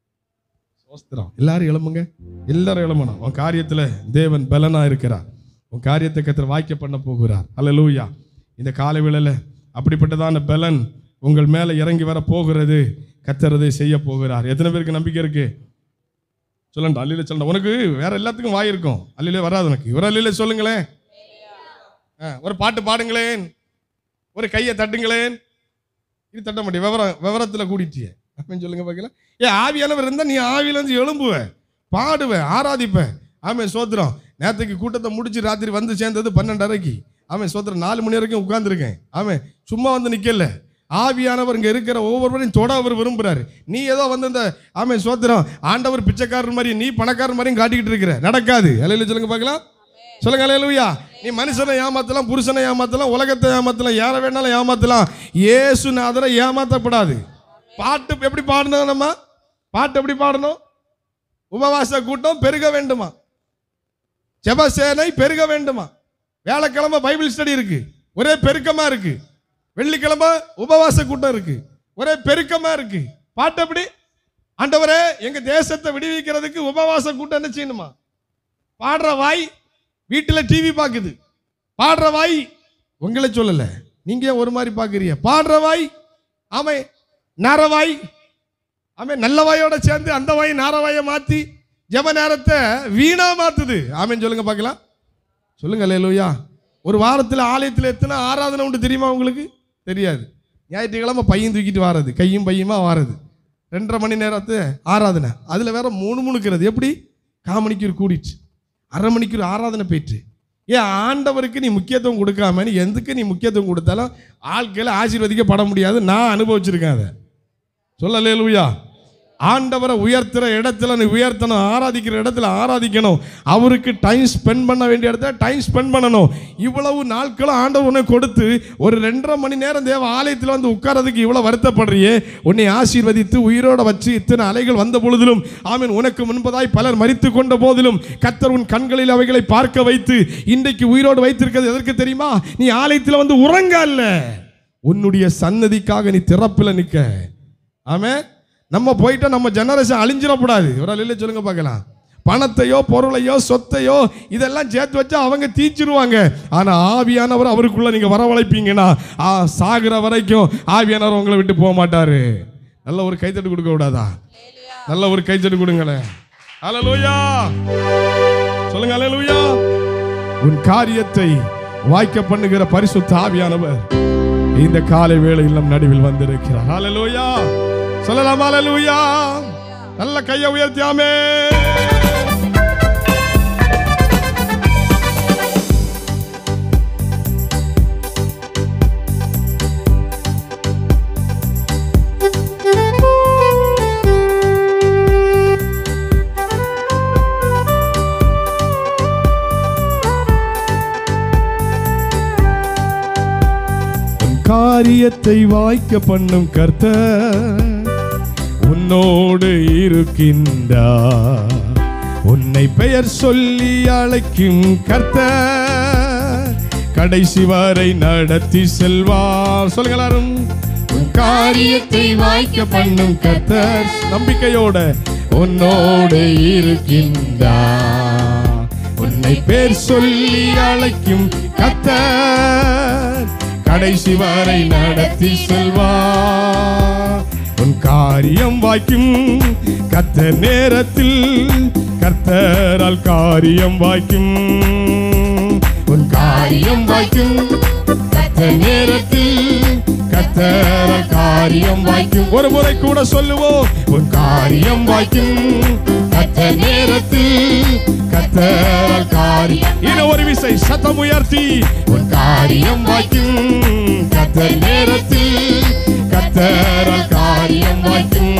சோஸ்திரம் எல்லாரும் எழும்புங்க எல்லாரும் எழும்பணும் உன் காரியத்துல தேவன் பலனா இருக்கிறார் உன் காரியத்தை கத்தர் வாய்க்க பண்ண போகிறார் அல்லேலூயா இந்த காலை வேளையில அப்படிப்பட்டதான பலன் உங்கள் மேல இறங்கி வர போகிறது கத்தரதை செய்ய போகிறார் எத்தனை பேருக்கு நம்பிக்கை இருக்கு சொல்லண்டா அல்லில சொல்லண்டா உனக்கு வேற எல்லாத்துக்கும் வாய் இருக்கும் அல்லிலே வராது உனக்கு ஒரு அல்லில சொல்லுங்களேன் ஆ, ஒரு பாட்டு பாடுங்களேன் ஒரு கையை தட்டுங்களேன் இது தட்ட மாட்டேன் விவரம் விவரத்துல கூட்டிட்டியே அப்படின்னு சொல்லுங்க பார்க்கலாம் ஏ ஆவியானவர் இருந்தா நீ ஆவியில இருந்து எழும்புவ பாடுவ ஆராதிப்ப ஆமே சோத்திரம் நேற்றுக்கு கூட்டத்தை முடிச்சு ராத்திரி வந்து சேர்ந்தது பன்னெண்டரைக்கு ஆமே சோத்திரம் நாலு மணி வரைக்கும் உட்கார்ந்துருக்கேன் ஆமே சும்மா வந்து நிக்கல ஆவியானவர் இங்க இருக்கிற ஒவ்வொருவரையும் தொட அவர் விரும்புறாரு நீ ஏதோ வந்து இந்த ஆமே சோத்திரம் ஆண்டவர் பிச்சைக்காரர் மாதிரி நீ பணக்காரர் மாதிரியும் காட்டிக்கிட்டு இருக்கிற நடக்காது அலையில சொல்லுங்க பார்க்கலாம் சொல்லுங்க அலையலுயா நீ மனுஷனை ஏமாத்தலாம் புருஷனை ஏமாத்தலாம் உலகத்தை ஏமாத்தலாம் யாரை வேணாலும் ஏமாத்தலாம் இயேசுநாதரை ஏமாத்தப்படாது பாட்டு எப்படி பாடணும் நம்ம பாட்டு எப்படி பாடணும் உபவாச கூட்டம் பெருக வேண்டுமா ஜெபசேனை பெருக வேண்டுமா வியாழக்கிழமை பைபிள் ஸ்டடி இருக்கு ஒரே பெருக்கமா இருக்கு வெள்ளிக்கிழமை உபவாச கூட்டம் இருக்கு ஒரே பெருக்கமா இருக்கு பாட்டு எப்படி ஆண்டவரே எங்க தேசத்தை விடுவிக்கிறதுக்கு உபவாச கூட்டம் என்ன செய்யணுமா பாடுற வாய் வீட்டில் டிவி பார்க்குது பாடுற வாய் உங்களை சொல்லல நீங்க ஏன் ஒரு மாதிரி பார்க்குறீங்க பாடுற வாய் ஆமை நாரவாய் ஆமே நல்ல வாயோட சேர்ந்து அந்த வாய் நாரவாயை மாத்தி ஜெப நேரத்தை வீணா மாத்துது ஆமேன்னு சொல்லுங்க பார்க்கலாம் சொல்லுங்க லேலூயா ஒரு வாரத்தில் ஆலயத்தில் எத்தனை ஆராதனை உண்டு தெரியுமா உங்களுக்கு தெரியாது ஞாயிற்றுக்கிழமை பையன் தூக்கிட்டு வாரது கையும் பையுமா வாரது ரெண்டரை மணி நேரத்து ஆராதனை அதில் வேற மூணு முணுக்கிறது எப்படி காமணிக்கு கூடிச்சு அரை மணிக்கு ஒரு ஆராதனை போயிட்டு ஏன் ஆண்டவருக்கு நீ முக்கியத்துவம் கொடுக்காம நீ எதுக்கு நீ முக்கியத்துவம் கொடுத்தாலும் ஆட்களை ஆசீர்வதிக்கப்பட முடியாது நான் அனுபவிச்சிருக்கேன் அதை சொல்லலே லூயா ஆண்டவரை உயர்த்துற இடத்துல நீ உயர்த்தணும் ஆராதிக்கிற இடத்துல ஆராதிக்கணும் அவருக்கு டைம் ஸ்பெண்ட் பண்ண வேண்டிய இடத்துல டைம் ஸ்பெண்ட் பண்ணணும் இவ்வளவு நாட்களும் ஆண்டவர் உனக்கு கொடுத்து ஒரு ரெண்டரை மணி நேரம் தேவ ஆலயத்தில் வந்து உட்கார்றதுக்கு இவ்வளவு வருத்தப்படுறியே உன்னை ஆசீர்வதித்து உயிரோட வச்சு இத்தனை அலைகள் வந்த பொழுதிலும் ஆமீன் உனக்கு முன்பதாய் பலர் மரித்து கொண்ட போதிலும் கத்தர் உன் கண்களில் அவைகளை பார்க்க வைத்து இன்றைக்கு உயிரோடு வைத்திருக்கிறது எதற்கு தெரியுமா நீ ஆலயத்தில் வந்து உறங்க அல்ல உன்னுடைய சன்னதிக்காக நீ திறப்பில் நிற்க ஆமே நம்ம போயிட்டா நம்ம ஜெனரேஷன் அழிஞ்சிடக்கூடாது ஒரு இல்லை சொல்லுங்க பார்க்கலாம் பணத்தையோ பொருளையோ சொத்தையோ இதெல்லாம் சேர்த்து வச்சா அவங்க தீச்சிருவாங்க ஆனா ஆவியானவர் அவருக்குள்ள நீங்க வரவழைப்பீங்கன்னா ஆ, சாகுற வரைக்கும் ஆவியானவர் உங்களை விட்டு போக மாட்டாரு நல்ல ஒரு கைத்தட்டு கொடுக்க விடாதா நல்ல ஒரு கைத்தட்டு கொடுங்களேன் அல்லேலூயா சொல்லுங்க அல்லேலூயா உன் காரியத்தை வாய்க்க பண்ணுகிற பரிசுத்த ஆவியானவர் இந்த காலை வேளையில் நம் நடுவில் வந்திருக்கிறார் ஹalleluya சொல்லலாம் ஹalleluya நல்ல கையை உயர்த்தியாமே உன் காரியத்தை வாய்க்க பண்ணும் கர்த்தர் உன்னோடு இருக்கின்றார் உன்னை பெயர் சொல்லி அழைக்கும் கர்த்தர் கடைசி வரை நடத்தி செல்வார் சொல்லுங்க எல்லாரும் உன் காரியத்தை வாய்க்க பண்ணும் கர்த்தர் நம்பிக்கையோட உன்னோடு இருக்கின்றார் உன்னை பேர் சொல்லி அழைக்கும் கர்த்தர் கடைசி வரை நடத்தி செல்வார் உன் காரியம் வாய்க்கும் கர்த்தர் நேரத்தில் கர்த்தரால் காரியம் வாய்க்கும் உன் காரியம் வாய்க்கும் கர்த்தர் நேரத்தில் கர்த்தரால் காரியம் வாய்க்கும் ஒரு முறை கூட சொல்லுவோம் உன் காரியம் வாய்க்கும் கர்த்தர் நேரத்தில் கர்த்தரால் காரியம் இன்னும் ஒரு விசை சத்தம் உயர்த்தி உன் காரியம் வாய்க்கும் கர்த்தர் நேரத்தில் கர்த்தரால் காரியம் வாய்க்கும்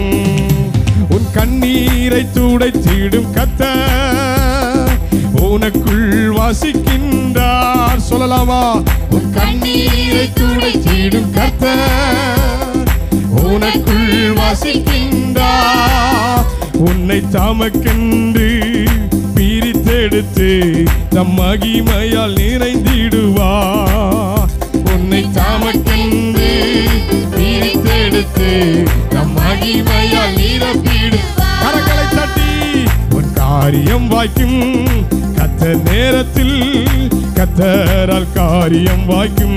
உன் கண்ணீரை துடைத்திடும் கர்த்தர் உனக்குள் வாசிக்கின்றார் சொல்லலாமா உன் கண்ணீரை துடைத்திடும் கர்த்தர் உனக்குள் வாசிக்கின்றார் உன்னை தாமக்கென்று பிரித்தெடுத்து தம் மகிமையால் நிறைந்திடுவார் உன்னை தாமக்கென்று பிரித்தெடுத்து தம் மகிமையால் நிரப்பிடு கரங்களை தட்டி உன் காரியம் வாய்க்கும் கத்தர் நேரத்தில் கத்தரால் காரியம் வாய்க்கும்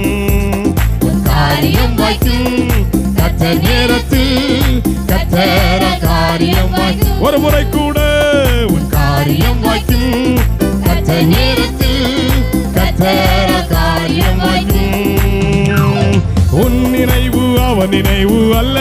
உன் காரியம் வாய்க்கும் கத்தர் நேரத்தில் கத்தரால் காரியம் வாய்க்கும் ஒரு முறை கூட உன் காரியம் வாய்க்கும் கத்தர் நேரத்தில் கத்தரால் காரியம் வாய்க்கும் உன் நினைவு அவன் நினைவு அல்ல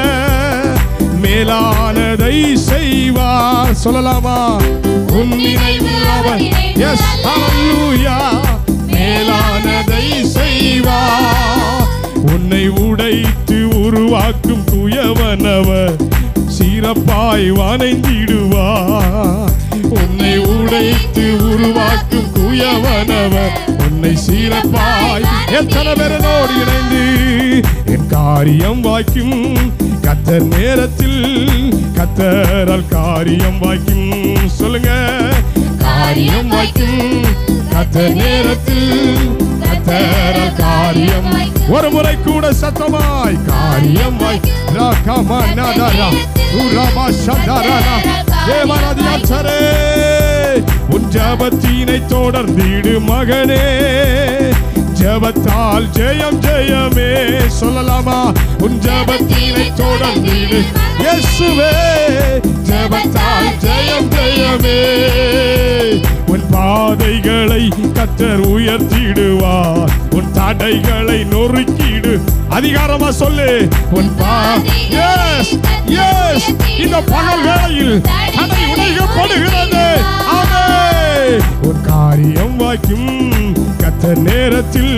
மேலானதை செய்வார் சொல்லலாமா உன் நினைவு அவன் எஸ் ஹalleluya மேலானதை செய்வார் உன்னை உடைத்து உருவாக்கும் குயவனவர் சிறப்பாய் வணைந்திடுவார் உன்னை உடைத்து உருவாக்கும் குயவனவர் உன்னை சிறப்பாய் எத்தனை பேரனோடு இணைந்து என் காரியம் வாய்க்கும் கத்தர் நேரத்தில் கத்தரால் காரியம் வாய்க்கும் சொல்லுங்க காரியம் வாய்க்கும் கத்தர் நேரத்தில் கத்தரால் காரியம் ஒரு முறை கூட சத்தமாய் காரியம் வாய்க்கும் ராகமா நாதரா உரமா சந்தரனா தேவராதியாச்சரே உன் ஜபத்தினை தொடர்ந்திடு மகனே ஜபத்தால் ஜெயம் ஜெயமே சொல்லலாமா உன் ஜபத்தினை தொடர்ந்திடு இயேசுவே ஜபத்தால் ஜெயம் ஜெயமே உன் பாதைகளை கத்தர் உயர்த்திடுவார் உன் தடைகளை நொறுக்கிடு அதிகாரமா சொல்லு உன் பா எஸ் எஸ் இந்த பகல் வேளையில் தடை உடைக்கப்படுகிறது ஆமே உன் காரியம் வாய்க்கும் கத்தர் நேரத்தில்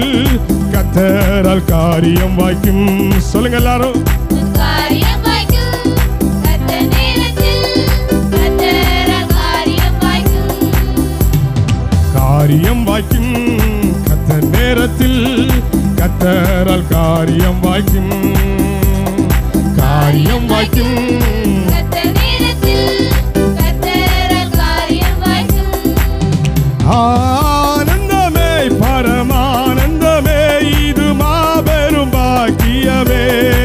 கத்தரால் காரியம் வாய்க்கும் சொல்லுங்க எல்லாரும் காரியம் வாய்க்கும் கத்தரால் காரியம் வாய்க்கும் காரியம் வாய்க்கும் கர்த்தர் நேரத்தில் கர்த்தரால் காரியம் வாய்க்கும் ஆனந்தமே பரமானந்தமே இது மாபெரும் பாக்கியமே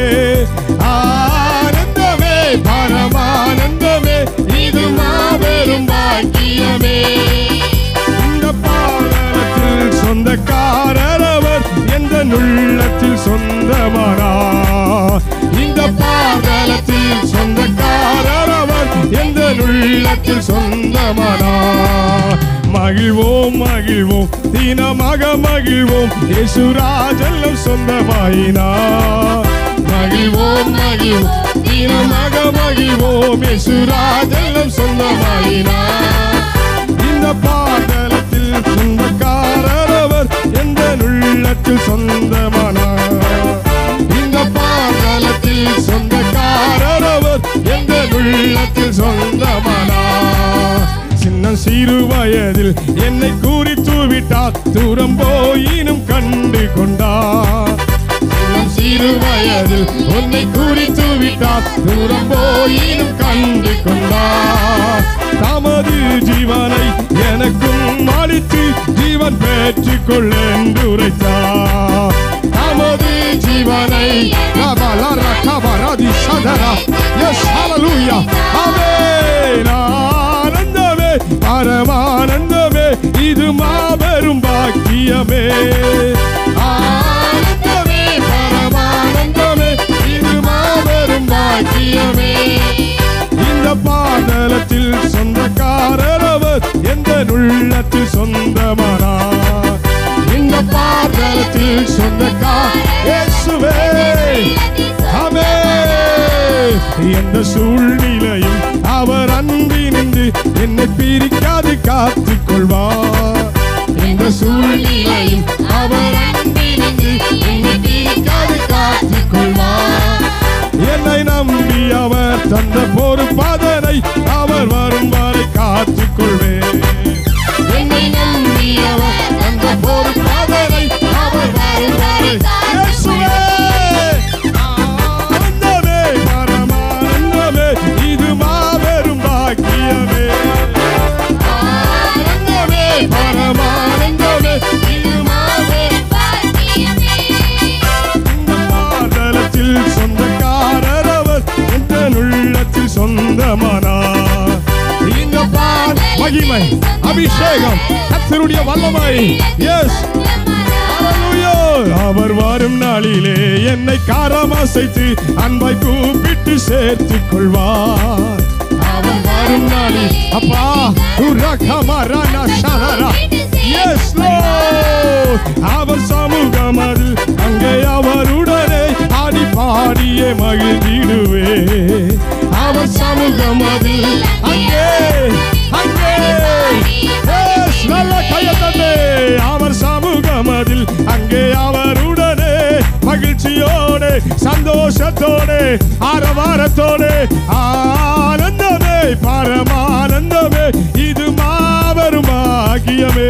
ஆனந்தமே பரமானந்தமே இது மாபெரும் பாக்கியமே இந்த பாடலத்தில் சொந்தக்காரர் அவர் எந்த நுள்ளத்தில் சொந்தமானா இந்த பாடலத்தில் சொந்தக்காரர் அவர் எந்த நுள்ளத்தில் சொந்தமானா மகிழ்வோம் மகிழ்வோம் தினமாக மகிழ்வோம் இயேசுராஜெல்லாம் சொந்தமாயினா மகிழ்வோம் மகிழ்வோம் தினமாக மகிழ்வோம் இயேசுராஜெல்லாம் சொந்தமாயினா இந்த பாடலத்தில் சொந்தக்காரர் அவர் எந்த உள்ளத்தில் சொந்தமானார் இந்த பாடலத்தில் சொந்தக்காரர் அவர் எந்த உள்ளத்தில் சொந்தமானார் சின்ன சிறு வயதில் என்னை குறித்து விட்டார் தூரம் போயினும் கண்டு கொண்டார் சின்னம் சிறு வயதில் உன்னை குறித்து விட்டார் தூரம் போயினும் கண்டு கொண்டார் தமது ஜீவனை எனக்கும் அளித்து ஜீவன் பெற்றுக் கொள்ள என்று உரைத்தார் தமது ஜீவனை ரபல ரகபரதி சதரா எஸ் ஹalleluya ஆமென் ஆனந்தமே பரமானந்தமே இது மாபெரும் பாக்கியமே ஆனந்தமே பரமானந்தமே இது மாபெரும் பாக்கியமே இந்த பாடலத்தில் சொந்தக்காரர் அவர் எந்த உள்ளத்தில் சொந்தமானார் இந்த பாடலத்தில் சொந்தக்காரர் இயேசுவே ஆமே எந்த சூழ்நிலையும் அவர் அன்பினின்று என்னை பிரிக்காது காத்துக் கொள்வார் எந்த சூழ்நிலையும் அவர் அன்பினின்று என்னை பிரிக்காது காத்துக் கொள்வார் என்னை நம்பி அவர் தந்த பொறுப்பாதனை அவர் வரும் வரை காத்துக் கொள்வேன் என்னை நம்பி அவர் தந்த பொறுப்பாதனை அவர் வரும் வரை இயேசுவே, ஆனந்தமே, பரமானந்தமே, இது மாபெரும் பாக்கியமே ஆனந்தமே, பரமானந்தமே, இது மாபெரும் இந்த பாடலத்தில் சொந்தக்காரர் அவர் எந்த உள்ளத்தில் சொந்தமானார் இந்த பாட மகிமை அபிஷேகம் கத்தருடைய வல்லமை எஸ் அவர் வரும் நாளிலே என்னை காரம் அசைத்து அன்பாய் கூப்பிட்டு சேர்த்துக் கொள்வார் அவர் வரும் நாளில் அப்பா உரகமரன சரரா எஸ் அவர் சமூகம் அது அங்கே அவருடனே ஆடி பாடியே மகிழ்ந்திடுவே அவர் சமூகம் அது அங்கே அங்கே Yes, நல்ல கையத்தட்டே அவர் சமூகம் அதில் அங்கே அவருடனே மகிழ்ச்சியோடு சந்தோஷத்தோடு ஆரவாரத்தோடு ஆனந்தமே பரமானந்தமே இது மாபெரும் பாக்கியமே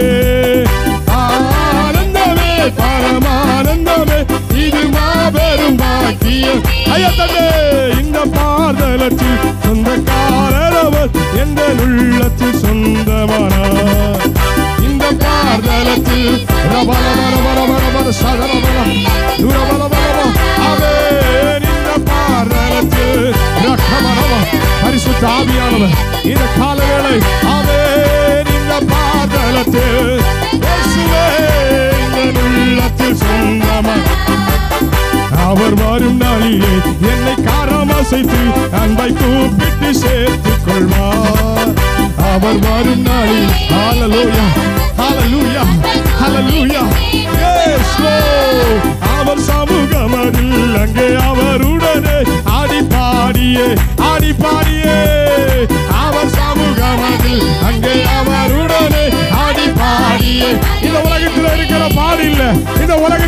ஆனந்தமே பரமானந்தமே இது மாபெரும் பாக்கியம் ஐயத்தட்டே இந்த பாதலத்தில் சொந்தக்காரர் அவர் எந்த உள்ளத்தில் சொந்தமானார் இந்த பாதலத்தில் ரபல பர பர பர பர சதர பர துரபல பர பர ஆமென் இந்த பாதலத்தில் ரக்கமரவ பரிசுத்த ஆவியானவர் இந்த காலவேளை ஆமென் இந்த பாதலத்தில் இயேசுவே இந்த உள்ளத்தில் சொந்தமா அவர் வரும் நாளிலே என்னை காரம் அசைத்து அன்பை கூப்பிட்டு சேர்த்துக் கொள்வார் அவர் வரும் நாளில் ஹalleluya ஹalleluya ஹalleluya yes Lord. அவர் சமூகம் அதில் அங்கே அவருடனே ஆடி பாடியே ஆடி பாடியே அவர் சமூகம் அதில் அங்கே அவருடனே ஆடி பாடியே இந்த உலகத்தில் இருக்கிற பாடு இல்ல இந்த உலகத்தில் இருக்கிற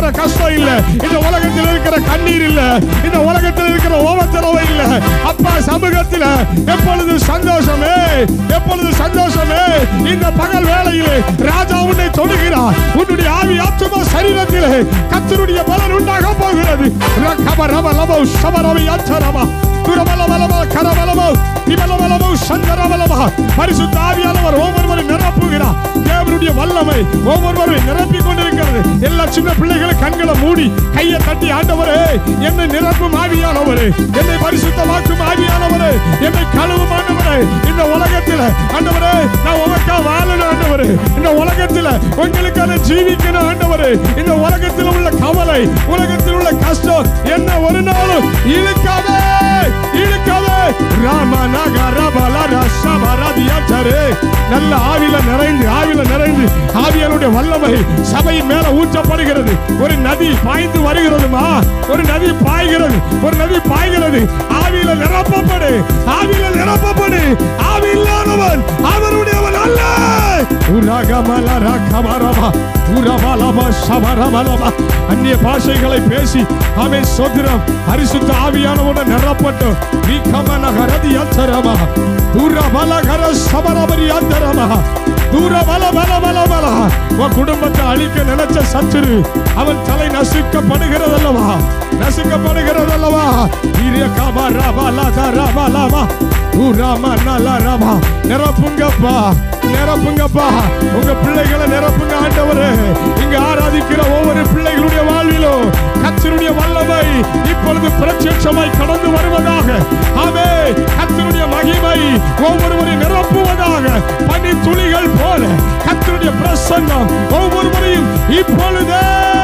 இருக்கிற கஷ்டம் இல்ல இந்த உலகத்தில் இருக்கிற கண்ணீர் இல்ல இந்த உலகத்தில் இருக்கிற ஓவத்தரவு இல்ல அப்பா சமூகத்தில் எப்பொழுது சந்தோஷமே எப்பொழுது சந்தோஷமே இந்த பகல் வேளையிலே ராஜா உன்னை தொடுகிறார் உன்னுடைய ஆவி ஆத்துமா சரீரத்திலே கத்தருடைய பலன் உண்டாக போகிறது ரகப ரப லபோ சபரவி அச்சரமா துரபலபலபா கரபலபோ திபலபலபோ சந்தரபலபா பரிசுத்த ஆவியானவர் ஒவ்வொருவரை நிரப்புகிறார் தேவனுடைய வல்லமை ஒவ்வொருவரை நிரப்பிக் கொண்டிருக்கிறது எல்லா சின்ன பிள்ளைகளை கண்களை மூடி கையை தட்டி ஆண்டவரே என்னை நிரப்பும் ஆவியானவரே என்னை பரிசுத்தமாக்கும் ஆவியானவரே என்னை கழுவும் ஆண்டவரே இந்த உலகத்தில் ஆண்டவரே நான் உமக்கா வாழணும் ஆண்டவரே இந்த உலகத்தில் உங்களுக்கான ஜீவிக்கணும் ஆண்டவரே இந்த உலகத்தில் உள்ள கவலை உலகத்தில் உள்ள கஷ்டம் என்ன ஒரு நாளும் இழுக்காதே இழுக்காதே ராமநாக ரபல ரசபரதியாச்சரே நல்ல ஆவில நிறைந்து ஆவில நிறைந்து ஆவியனுடைய வல்லமை சபையின் மேல ஊற்றப்படுகிறது ஒரு நதி பாய்ந்து வருகிறதுமா ஒரு நதி பாய்கிறது ஒரு நதி பாய்கிறது ஆவியில நிரப்பப்படு ஆவியில நிரப்பப்படு ஆவி இல்லாதவன் அவருடையவன் அல்ல உரகமல ரகமரமா உரபலமா சபரமலமா அந்நிய பாஷைகளை பேசி அவன் சொத்திரம் பரிசுத்த ஆவியானவுடன் நிரப்பட்டும் விகமன கரதி அச்சரமா துரபல கர சபரபரி அந்தரமா தூர பல பல பல பல உன் குடும்பத்தை அழிக்க நினைச்ச சத்துரு அவன் தலை நசுக்கப்படுகிறதல்லவா நசுக்கப்படுகிறதல்லவா இரிய கபா ரபா லதா ரபா லபா தூராமா நல ரபா நிரப்புங்கப்பா நிரப்புங்கப்பா உங்க பிள்ளைகளை நிரப்புங்க ஆண்டவரே இங்க ஆராதிக்கிற ஒவ்வொரு பிள்ளைகளுடைய வாழ்விலும் கத்தருடைய வல்லமை இப்பொழுது பிரத்யட்சமாய் கடந்து வருவதாக ஆமே கத்தருடைய மகிமை ஒவ்வொருவரை நிரப்புவதாக பனி துளிகள் போல கத்தருடைய பிரசன்னம் ஒவ்வொருவரையும் இப்பொழுதே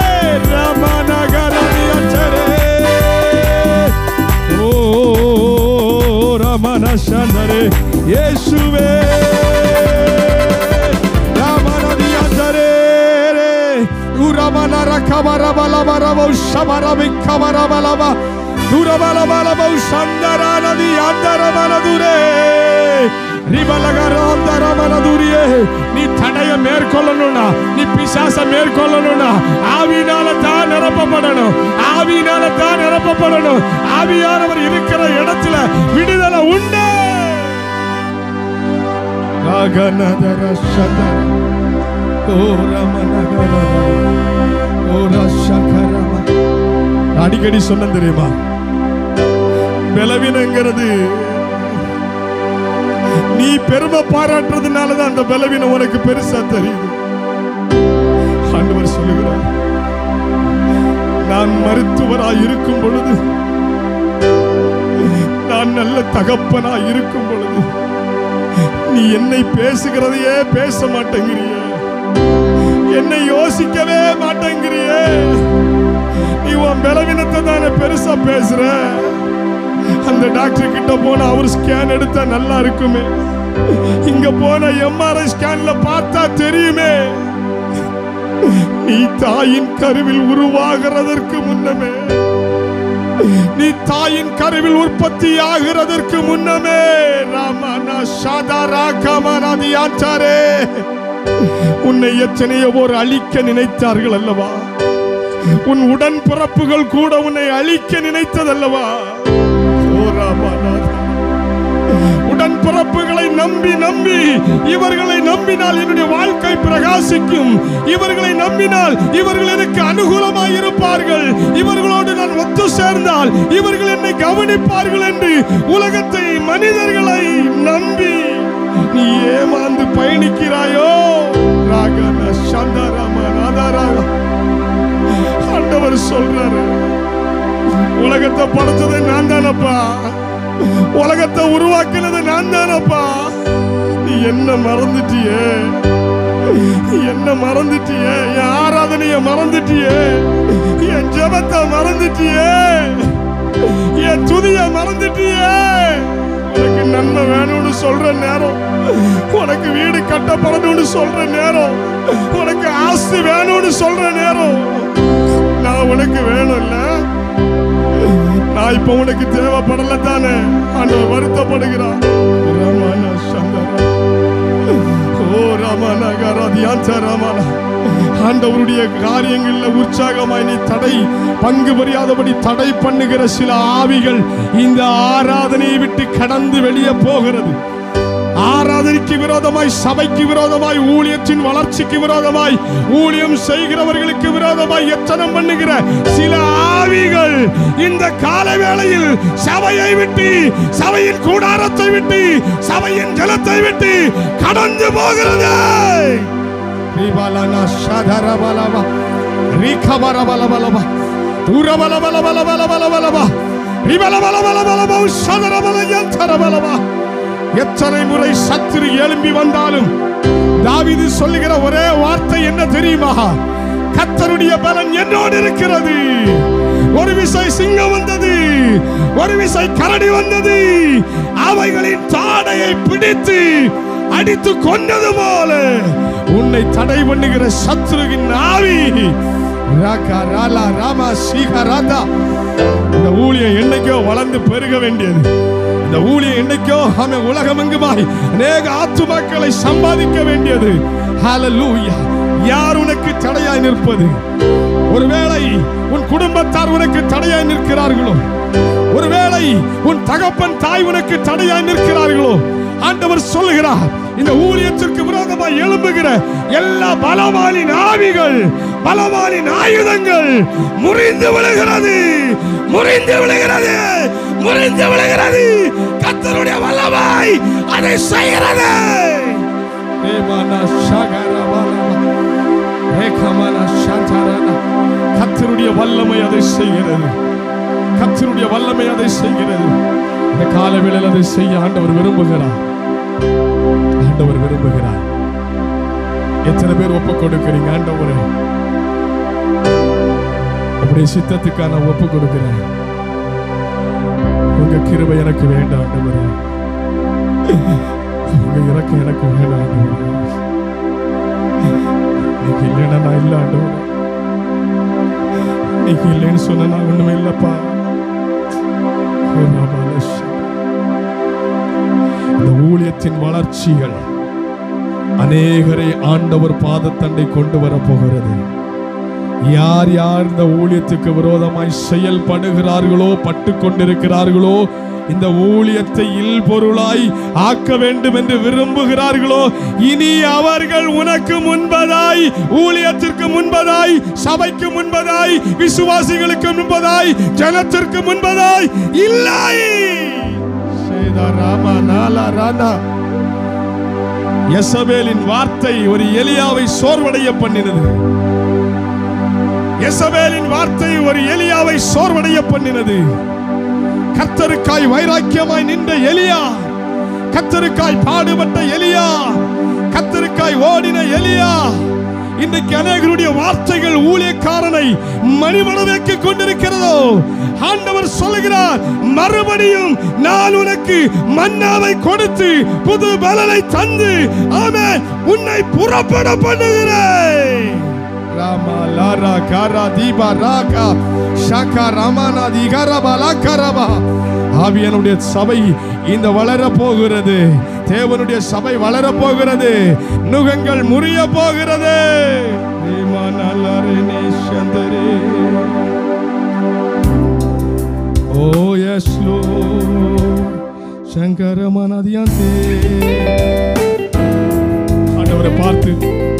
ரமணகரணியச்சரே ஓ ரமணசந்தரே இயேசுவே ரமணதியச்சரே உரமணர கமரபலமரபௌ சமரபி கமரபலம துரபலபலபௌ சந்தரானதி அந்தரபலதுரே ரிபலகராந்தரமனதுரியே நீ தடைய மேற்கொள்ளணும்னா நீ பிசாச மேற்கொள்ளணும்னா ஆவினால தான் நிரப்பப்படணும் ஆவினால தான் நிரப்பப்படணும் ஆவியானவர் இருக்கிற இடத்துல விடுதலை உண்டு ராகநதர சதர ஓரமநகர ஓர சகரம அடிக்கடி சொன்ன தெரியுமா பலவீனங்கிறது நீ பெருமை பாராட்டுறதுனால தான் அந்த பலவீனம் உனக்கு பெருசா தெரியுது ஆண்டவர் சொல்லுகிறார் நான் மருத்துவராய் இருக்கும் பொழுது நான் நல்ல தகப்பனாய் இருக்கும் பொழுது நீ என்னை பேசுகிறதையே பேச மாட்டேங்கிறியே என்னை யோசிக்கவே மாட்டேங்கிறியே நீ உன் பலவீனத்தை தானே பெருசா பேசுற அந்த டாக்டர் கிட்ட போனா அவர் ஸ்கேன் எடுத்தா நல்லா இருக்குமே இங்க போன எம்ஆர்ஐ ஸ்கேன்ல பார்த்தா தெரியுமே நீ தாயின் கருவில் உருவாகிறதற்கு முன்னமே நீ தாயின் கருவில் உற்பத்தி ஆகிறதற்கு முன்னமே ராமனா சாதாரா கமனாதி ஆச்சாரே உன்னை எத்தனையோ ஒரு அழிக்க நினைத்தார்கள் அல்லவா உன் உடன் பிறப்புகள் கூட உன்னை அழிக்க நினைத்ததல்லவா ஓ ராமநாதா உடன் பிறப்புகளை நம்பி நம்பி இவர்களை நம்பினால் என்னுடைய வாழ்க்கை பிரகாசிக்கும் இவர்களை நம்பினால் இவர்கள் எனக்கு அனுகூலமாய் இருப்பார்கள் இவர்களோடு நான் ஒத்து சேர்ந்தால் இவர்கள் என்னை கவனிப்பார்கள் என்று உலகத்தை மனிதர்களை நம்பி நீ ஏமாந்து பயணிக்கிறாயோ ராகன சந்தராம நாதாராக ஆண்டவர் சொல்றாரு உலகத்தை படைச்சது நான் தானப்பா உலகத்தை உருவாக்கினது நான் தானப்பா நீ என்ன மறந்துட்டியே நீ என்ன மறந்துட்டியே என் ஆராதனைய மறந்துட்டியே என் ஜெபத்தை மறந்துட்டியே என் துதிய மறந்துட்டியே உனக்கு நன்மை வேணும்னு சொல்ற நேரம் உனக்கு வீடு கட்டப்படணும்னு சொல்ற நேரம் உனக்கு ஆஸ்தி வேணும்னு சொல்ற நேரம் நான் உனக்கு வேணும்ல நான் இப்ப உனக்கு தேவைப்படல தானே ஆண்டவர் வருத்தப்படுகிறார் ரமண சந்தர ஓ ரமண கரதியாச்ச ரமண ஆண்டவருடைய காரியங்கள்ல உற்சாகமாய் நீ தடை பங்கு புரியாதபடி தடை பண்ணுகிற சில ஆவிகள் இந்த ஆராதனையை விட்டு கடந்து வெளியே போகிறது ஆராதனைக்கு விரோதமாய் சபைக்கு விரோதமாய் ஊழியத்தின் வளர்ச்சிக்கு விரோதமாய் ஊழியம் செய்கிறவர்களுக்கு விரோதமாய் எத்தனம் பண்ணுகிற சில ஆவிகள் இந்த கால வேளையில் சபையை விட்டு சபையின் கூடாரத்தை விட்டு சபையின் ஜலத்தை விட்டு கடந்து போகிறது ரிபலன ஷதரபலவ ரிகபரபலபலவ துரபலபலபலபலபலபலப ரிபலபலபலபலப ஷதரபலயந்தரபலப எத்தனை முறை சத்துரு எழும்பி வந்தாலும் தாவீது சொல்லுகிற ஒரே வார்த்தை என்ன தெரியுமா கத்தருடைய பலன் என்னோடு இருக்கிறது ஒரு விசை சிங்கம் வந்தது ஒரு விசை கரடி வந்தது அவைகளின் தாடையை பிடித்து அடித்து கொண்டது போல உன்னை தடை பண்ணுகிற சத்ருவின் ஆவி ராகா ராலா ராமா சீகா ராதா இந்த ஊழியம் என்னைக்கோ வளர்ந்து பெருக வேண்டியது இந்த ஊழியம் என்னைக்கோ அவன் உலகமெங்குமாய் அநேக ஆத்துமாக்களை சம்பாதிக்க வேண்டியது ஹalleluya யார் உனக்கு தடையாய் நிற்பது ஒருவேளை உன் குடும்பத்தார் உனக்கு தடையாய் நிற்கிறார்களோ ஒருவேளை உன் தகப்பன் தாய் உனக்கு தடையாய் நிற்கிறார்களோ ஆண்டவர் சொல்லுகிறார் இந்த ஊழியத்திற்கு விரோதமாய் எழும்புகிற எல்லா பலவானின் ஆவிகள் பலவானின் ஆயுதங்கள் முறிந்து விழுகிறது முறிந்து விழுகிறது முறிந்து விழுகிறது கத்தருடைய வல்லமாய் அதை செய்கிறது ஏமானா ஷகரவலவ. ரேகமனா ஷதரன. கர்த்தருடைய வல்லமை அதை செய்கிறது கர்த்தருடைய வல்லமை அதை செய்கிறது இந்த காலவேளையில் அதை செய்ய ஆண்டவர் விரும்புகிறார் ஆண்டவர் விரும்புகிறார் எத்தனை பேர் ஒப்பு கொடுக்கிறீங்க ஆண்டவரே உங்களுடைய சித்தத்துக்காக நான் ஒப்பு கொடுக்கிறேன் உங்க கிருபை எனக்கு வேண்டாம் ஆண்டவரே உங்க இறக்கம் எனக்கு வேண்டாம் ஆண்டவரே நீங்க இல்லைன்னா நான் இல்லை ஆண்டவரே நீங்க இல்லைன்னு சொன்னா நான் ஒண்ணுமே இல்லப்பா ஓ, ராமாலட்சுமி. இந்த ஊழியத்தின் வளர்ச்சிகள் அநேகரை ஆண்டவர் பாதத்தண்டை கொண்டு வர போகிறது யார் யார் இந்த ஊழியத்துக்கு விரோதமாய் செயல்படுகிறார்களோ பட்டு கொண்டிருக்கிறார்களோ இந்த ஊழியத்தை இல்பொருளாய் ஆக்க வேண்டும் என்று விரும்புகிறார்களோ இனி அவர்கள் உனக்கு முன்பதாய் ஊழியத்திற்கு முன்பதாய் சபைக்கு முன்பதாய் விசுவாசிகளுக்கு முன்பதாய் ஜனத்திற்கு முன்பதாய் இல்லை சேதா ராமா நாலா ரானா எசபேலின் வார்த்தை ஒரு எலியாவை சோர்வடைய பண்ணினது எசபேலின் வார்த்தை ஒரு எலியாவை சோர்வடைய பண்ணினது கத்தருக்காய் வைராக்கியமாய் நின்ற எலியா கத்தருக்காய் பாடுபட்ட எலியா கத்தருக்காய் ஓடின எலியா இன்றைக்கு அநேகருடைய வார்த்தைகள் ஊழியக்காரனை மணிமண வைக்க கொண்டிருக்கிறதோ ஆண்டவர் சொல்லுகிறார் மறுபடியும் நான் உனக்கு மன்னாவை கொடுத்து புது பலனை தந்து ஆமென் உன்னை புறப்பட பண்ணுகிறேன் ராமா லாரா காரா தீபா ராகா ஷாக்கா ராமானா திகரபா லாக்கரபா ஆவியனுடைய சபை இந்த வளர போகிறது தேவனுடைய சபை வளர போகிறது நுகங்கள் முறிய போகிறது ரேமா நல்லாரே நேஷந்தரே. ஓ எஸ் லோ சங்கரமனதியாந்தே ஆண்டவரை பார்த்து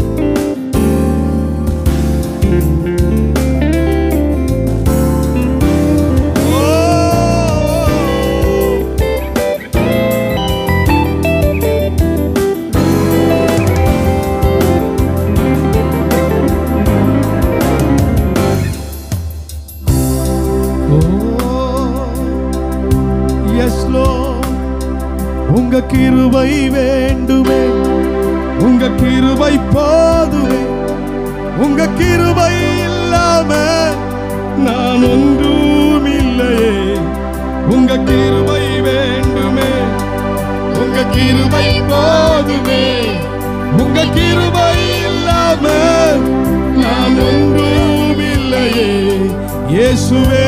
எஸ் லோ உங்க கிருபை வேண்டுமே உங்க கிருபை போதுமே உங்க கிருபை இல்லாம நான் ஒன்றும் இல்லையே உங்க கிருபை வேண்டுமே உங்க கிருபை போதுமே உங்க கிருபை இல்லாம நான் ஒன்றும் இல்லையே இயேசுவே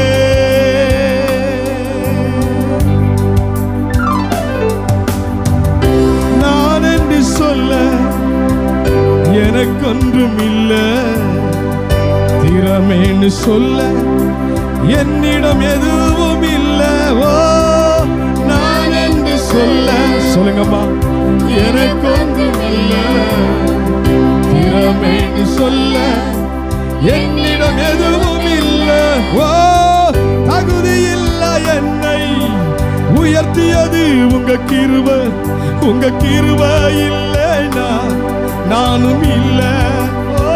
நான் என்று சொல்ல எனக்கொன்றும் இல்லை என்று சொல்ல என்னிடம் எதுவும் இல்லவோ நான் என்று சொல்ல சொல்லுங்கம்மா எனக்கு ஒன்றும் இல்லை திறமைன்னு சொல்ல என்னிடம் எதுவும் இல்லை ஓ தகுதி இல்லை என்னை உயர்த்தியது உங்க கிருப உங்க கிருப இல்லைனா நானும் இல்லை ஓ,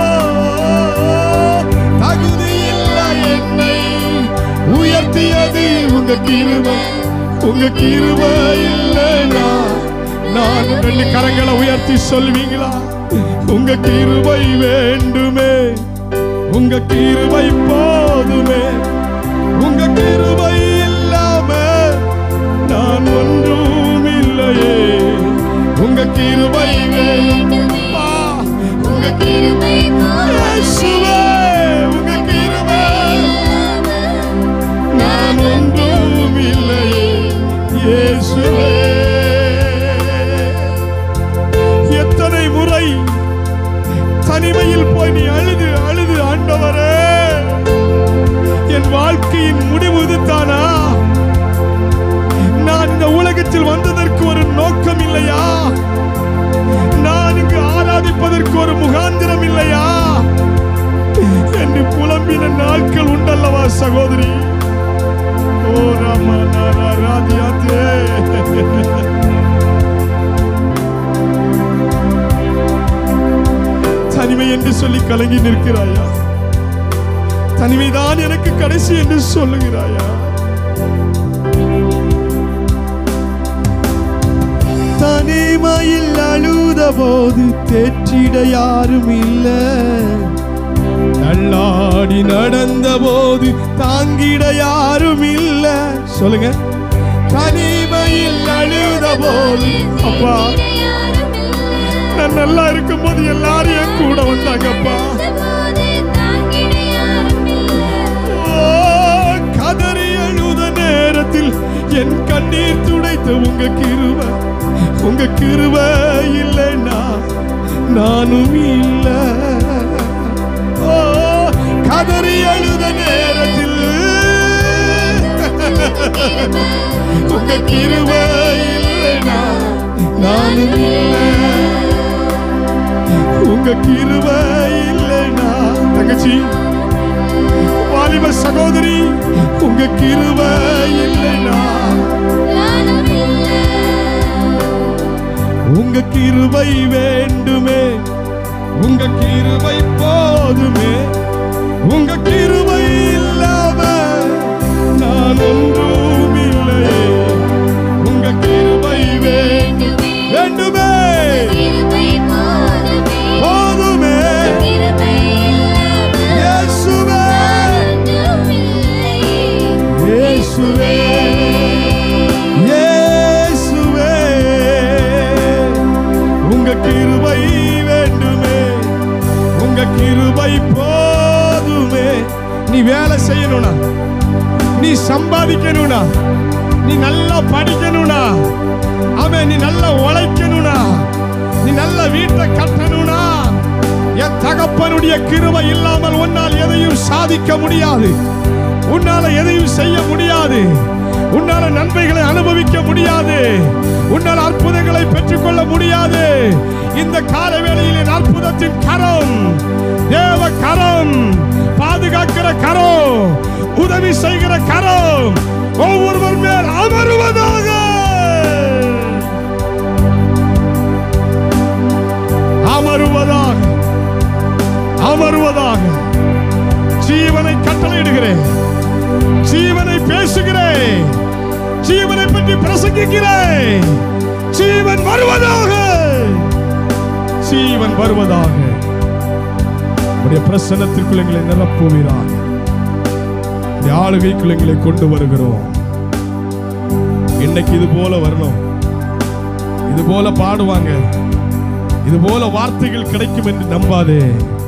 தகுதி இல்லை என்னை உயர்த்தியது உங்க கிருப உங்க கிருப இல்லைனா நான் ரெண்டு கரங்களை உயர்த்தி சொல்வீங்களா உங்க கிருபை வேண்டுமே உங்க கிருபை போதுமே உங்க கிருபை இல்லாம நான் ஒன்றும் இல்லையே உங்க கிருபை வேண்டுமே உங்க கிருபை இயேசுவே, உங்க கிருபை நான் ஒன்றும் இல்லையே இயேசுவே எத்தனை முறை தனிமையில் போய் நீ அழுது அழுது ஆண்டவரே என் வாழ்க்கையின் முடிவு இதுதானா நான் இந்த உலகத்தில் வந்ததற்கு ஒரு நோக்கம் இல்லையா நான் இங்கு ஆராதிப்பதற்கு ஒரு முகாந்திரம் இல்லையா என்று புலம்பின நாட்கள் உண்டல்லவா சகோதரி ஓ ராமா நாரா ராதியாத்தே தனிமை என்று சொல்லி கலங்கி நிற்கிறாயா தனிமைதான் எனக்கு கடைசி என்று சொல்லுகிறாயா தனிமையில் அழுத போது தேற்றிட யாரும் இல்ல தள்ளாடி நடந்த போது தாங்கிட யாரும் இல்ல சொல்லுங்க தனிமையில் அழுத போது அப்பா நான் நல்லா இருக்கும்போது எல்லாரும் என் கூட வந்தாங்கப்பா ஓ, கதறி அழுத நேரத்தில் என் கண்ணீர் துடைத்த உங்க கிருப உங்க கிருப இல்லைன்னா நானும் இல்ல ஓ, கதறி அழுத நேரத்தில் உங்க கிருப இல்லைன்னா நானும் இல்லை உங்க கிருப இல்லைனா தங்கச்சி வாலிப சகோதரி உங்க கிருப இல்லைனா உங்க கிருபை வேண்டுமே உங்க கிருபை போதுமே உங்க கிருபை இல்லாம நான் ஒன்றும் இல்லையே உங்க கிருபை வேண்டுமே வேண்டுமே போதுமே இயேசுவே இயேசுவே இயேசுவே உங்க கிருபை வேண்டுமே உங்க கிருபை போதுமே நீ வேலை செய்யணும்னா நீ சம்பாதிக்கணும்னா நீ நல்லா படிக்கணும்னா அவன் நீ நல்லா உழைக்கணும்னா நீ நல்ல வீட்டை கட்டணும்னா என் தகப்பனுடைய கிருபை இல்லாமல் உன்னால் எதையும் சாதிக்க முடியாது உன்னால எதையும் செய்ய முடியாது உன்னால நன்மைகளை அனுபவிக்க முடியாது உன்னால் அற்புதங்களை பெற்றுக்கொள்ள முடியாது இந்த கால வேளையில் என் அற்புதத்தின் கரம் தேவ கரம் பாதுகாக்கிற கரம் உதவி செய்கிற கரம் ஒவ்வொருவர் மேல் அமருவதாக அமருவதாக அமருவதாக ஜீவனை கட்டளையிடுகிறேன் ஜீவனை பேசுகிறேன் ஜீவனை பற்றி பிரசங்கிக்கிறேன் ஜீவன் வருவதாக ஜீவன் வருவதாக உடைய பிரசன்னத்திற்குள் எங்களை நிரப்புவீராக உடைய ஆளுகைக்குள் எங்களை கொண்டு வருகிறோம் இன்னைக்கு இது போல வரணும் இது போல பாடுவாங்க இது போல வார்த்தைகள் கிடைக்கும் என்று நம்பாதே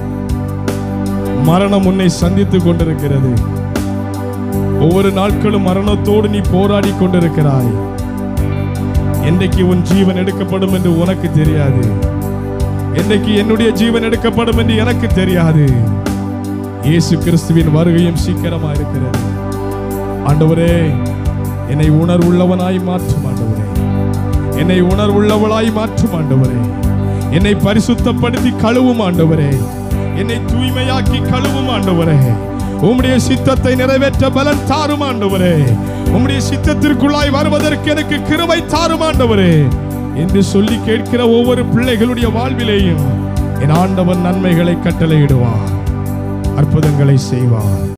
மரணம் உன்னை சந்தித்துக் கொண்டிருக்கிறது ஒவ்வொரு நாட்களும் மரணத்தோடு நீ போராடி கொண்டிருக்கிறாய் என்னைக்கு உன் ஜீவன் எடுக்கப்படும் என்று உனக்கு தெரியாது என்னைக்கு என்னுடைய ஜீவன் எடுக்கப்படும் என்று எனக்கு தெரியாது இயேசு கிறிஸ்துவின் வருகையும் சீக்கிரமா இருக்கிறது ஆண்டவரே என்னை உணர்வுள்ளவனாய் மாற்றும் ஆண்டவரே என்னை உணர்வுள்ளவளாய் மாற்றும் ஆண்டவரே என்னை பரிசுத்தப்படுத்தி கழுவும் ஆண்டவரே என்னை தூய்மையாக்கி கழுவும் ஆண்டவரே உம்முடைய சித்தத்தை நிறைவேற்ற பலன் தாரும் ஆண்டவரே உம்முடைய சித்தத்திற்குள்ளாய் வருவதற்கு எனக்கு கிருபை தாரும் ஆண்டவரே என்று சொல்லி கேட்கிற ஒவ்வொரு பிள்ளைகளுடைய வாழ்விலேயும் என் ஆண்டவன் நன்மைகளை கட்டளையிடுவார் அற்புதங்களை செய்வார்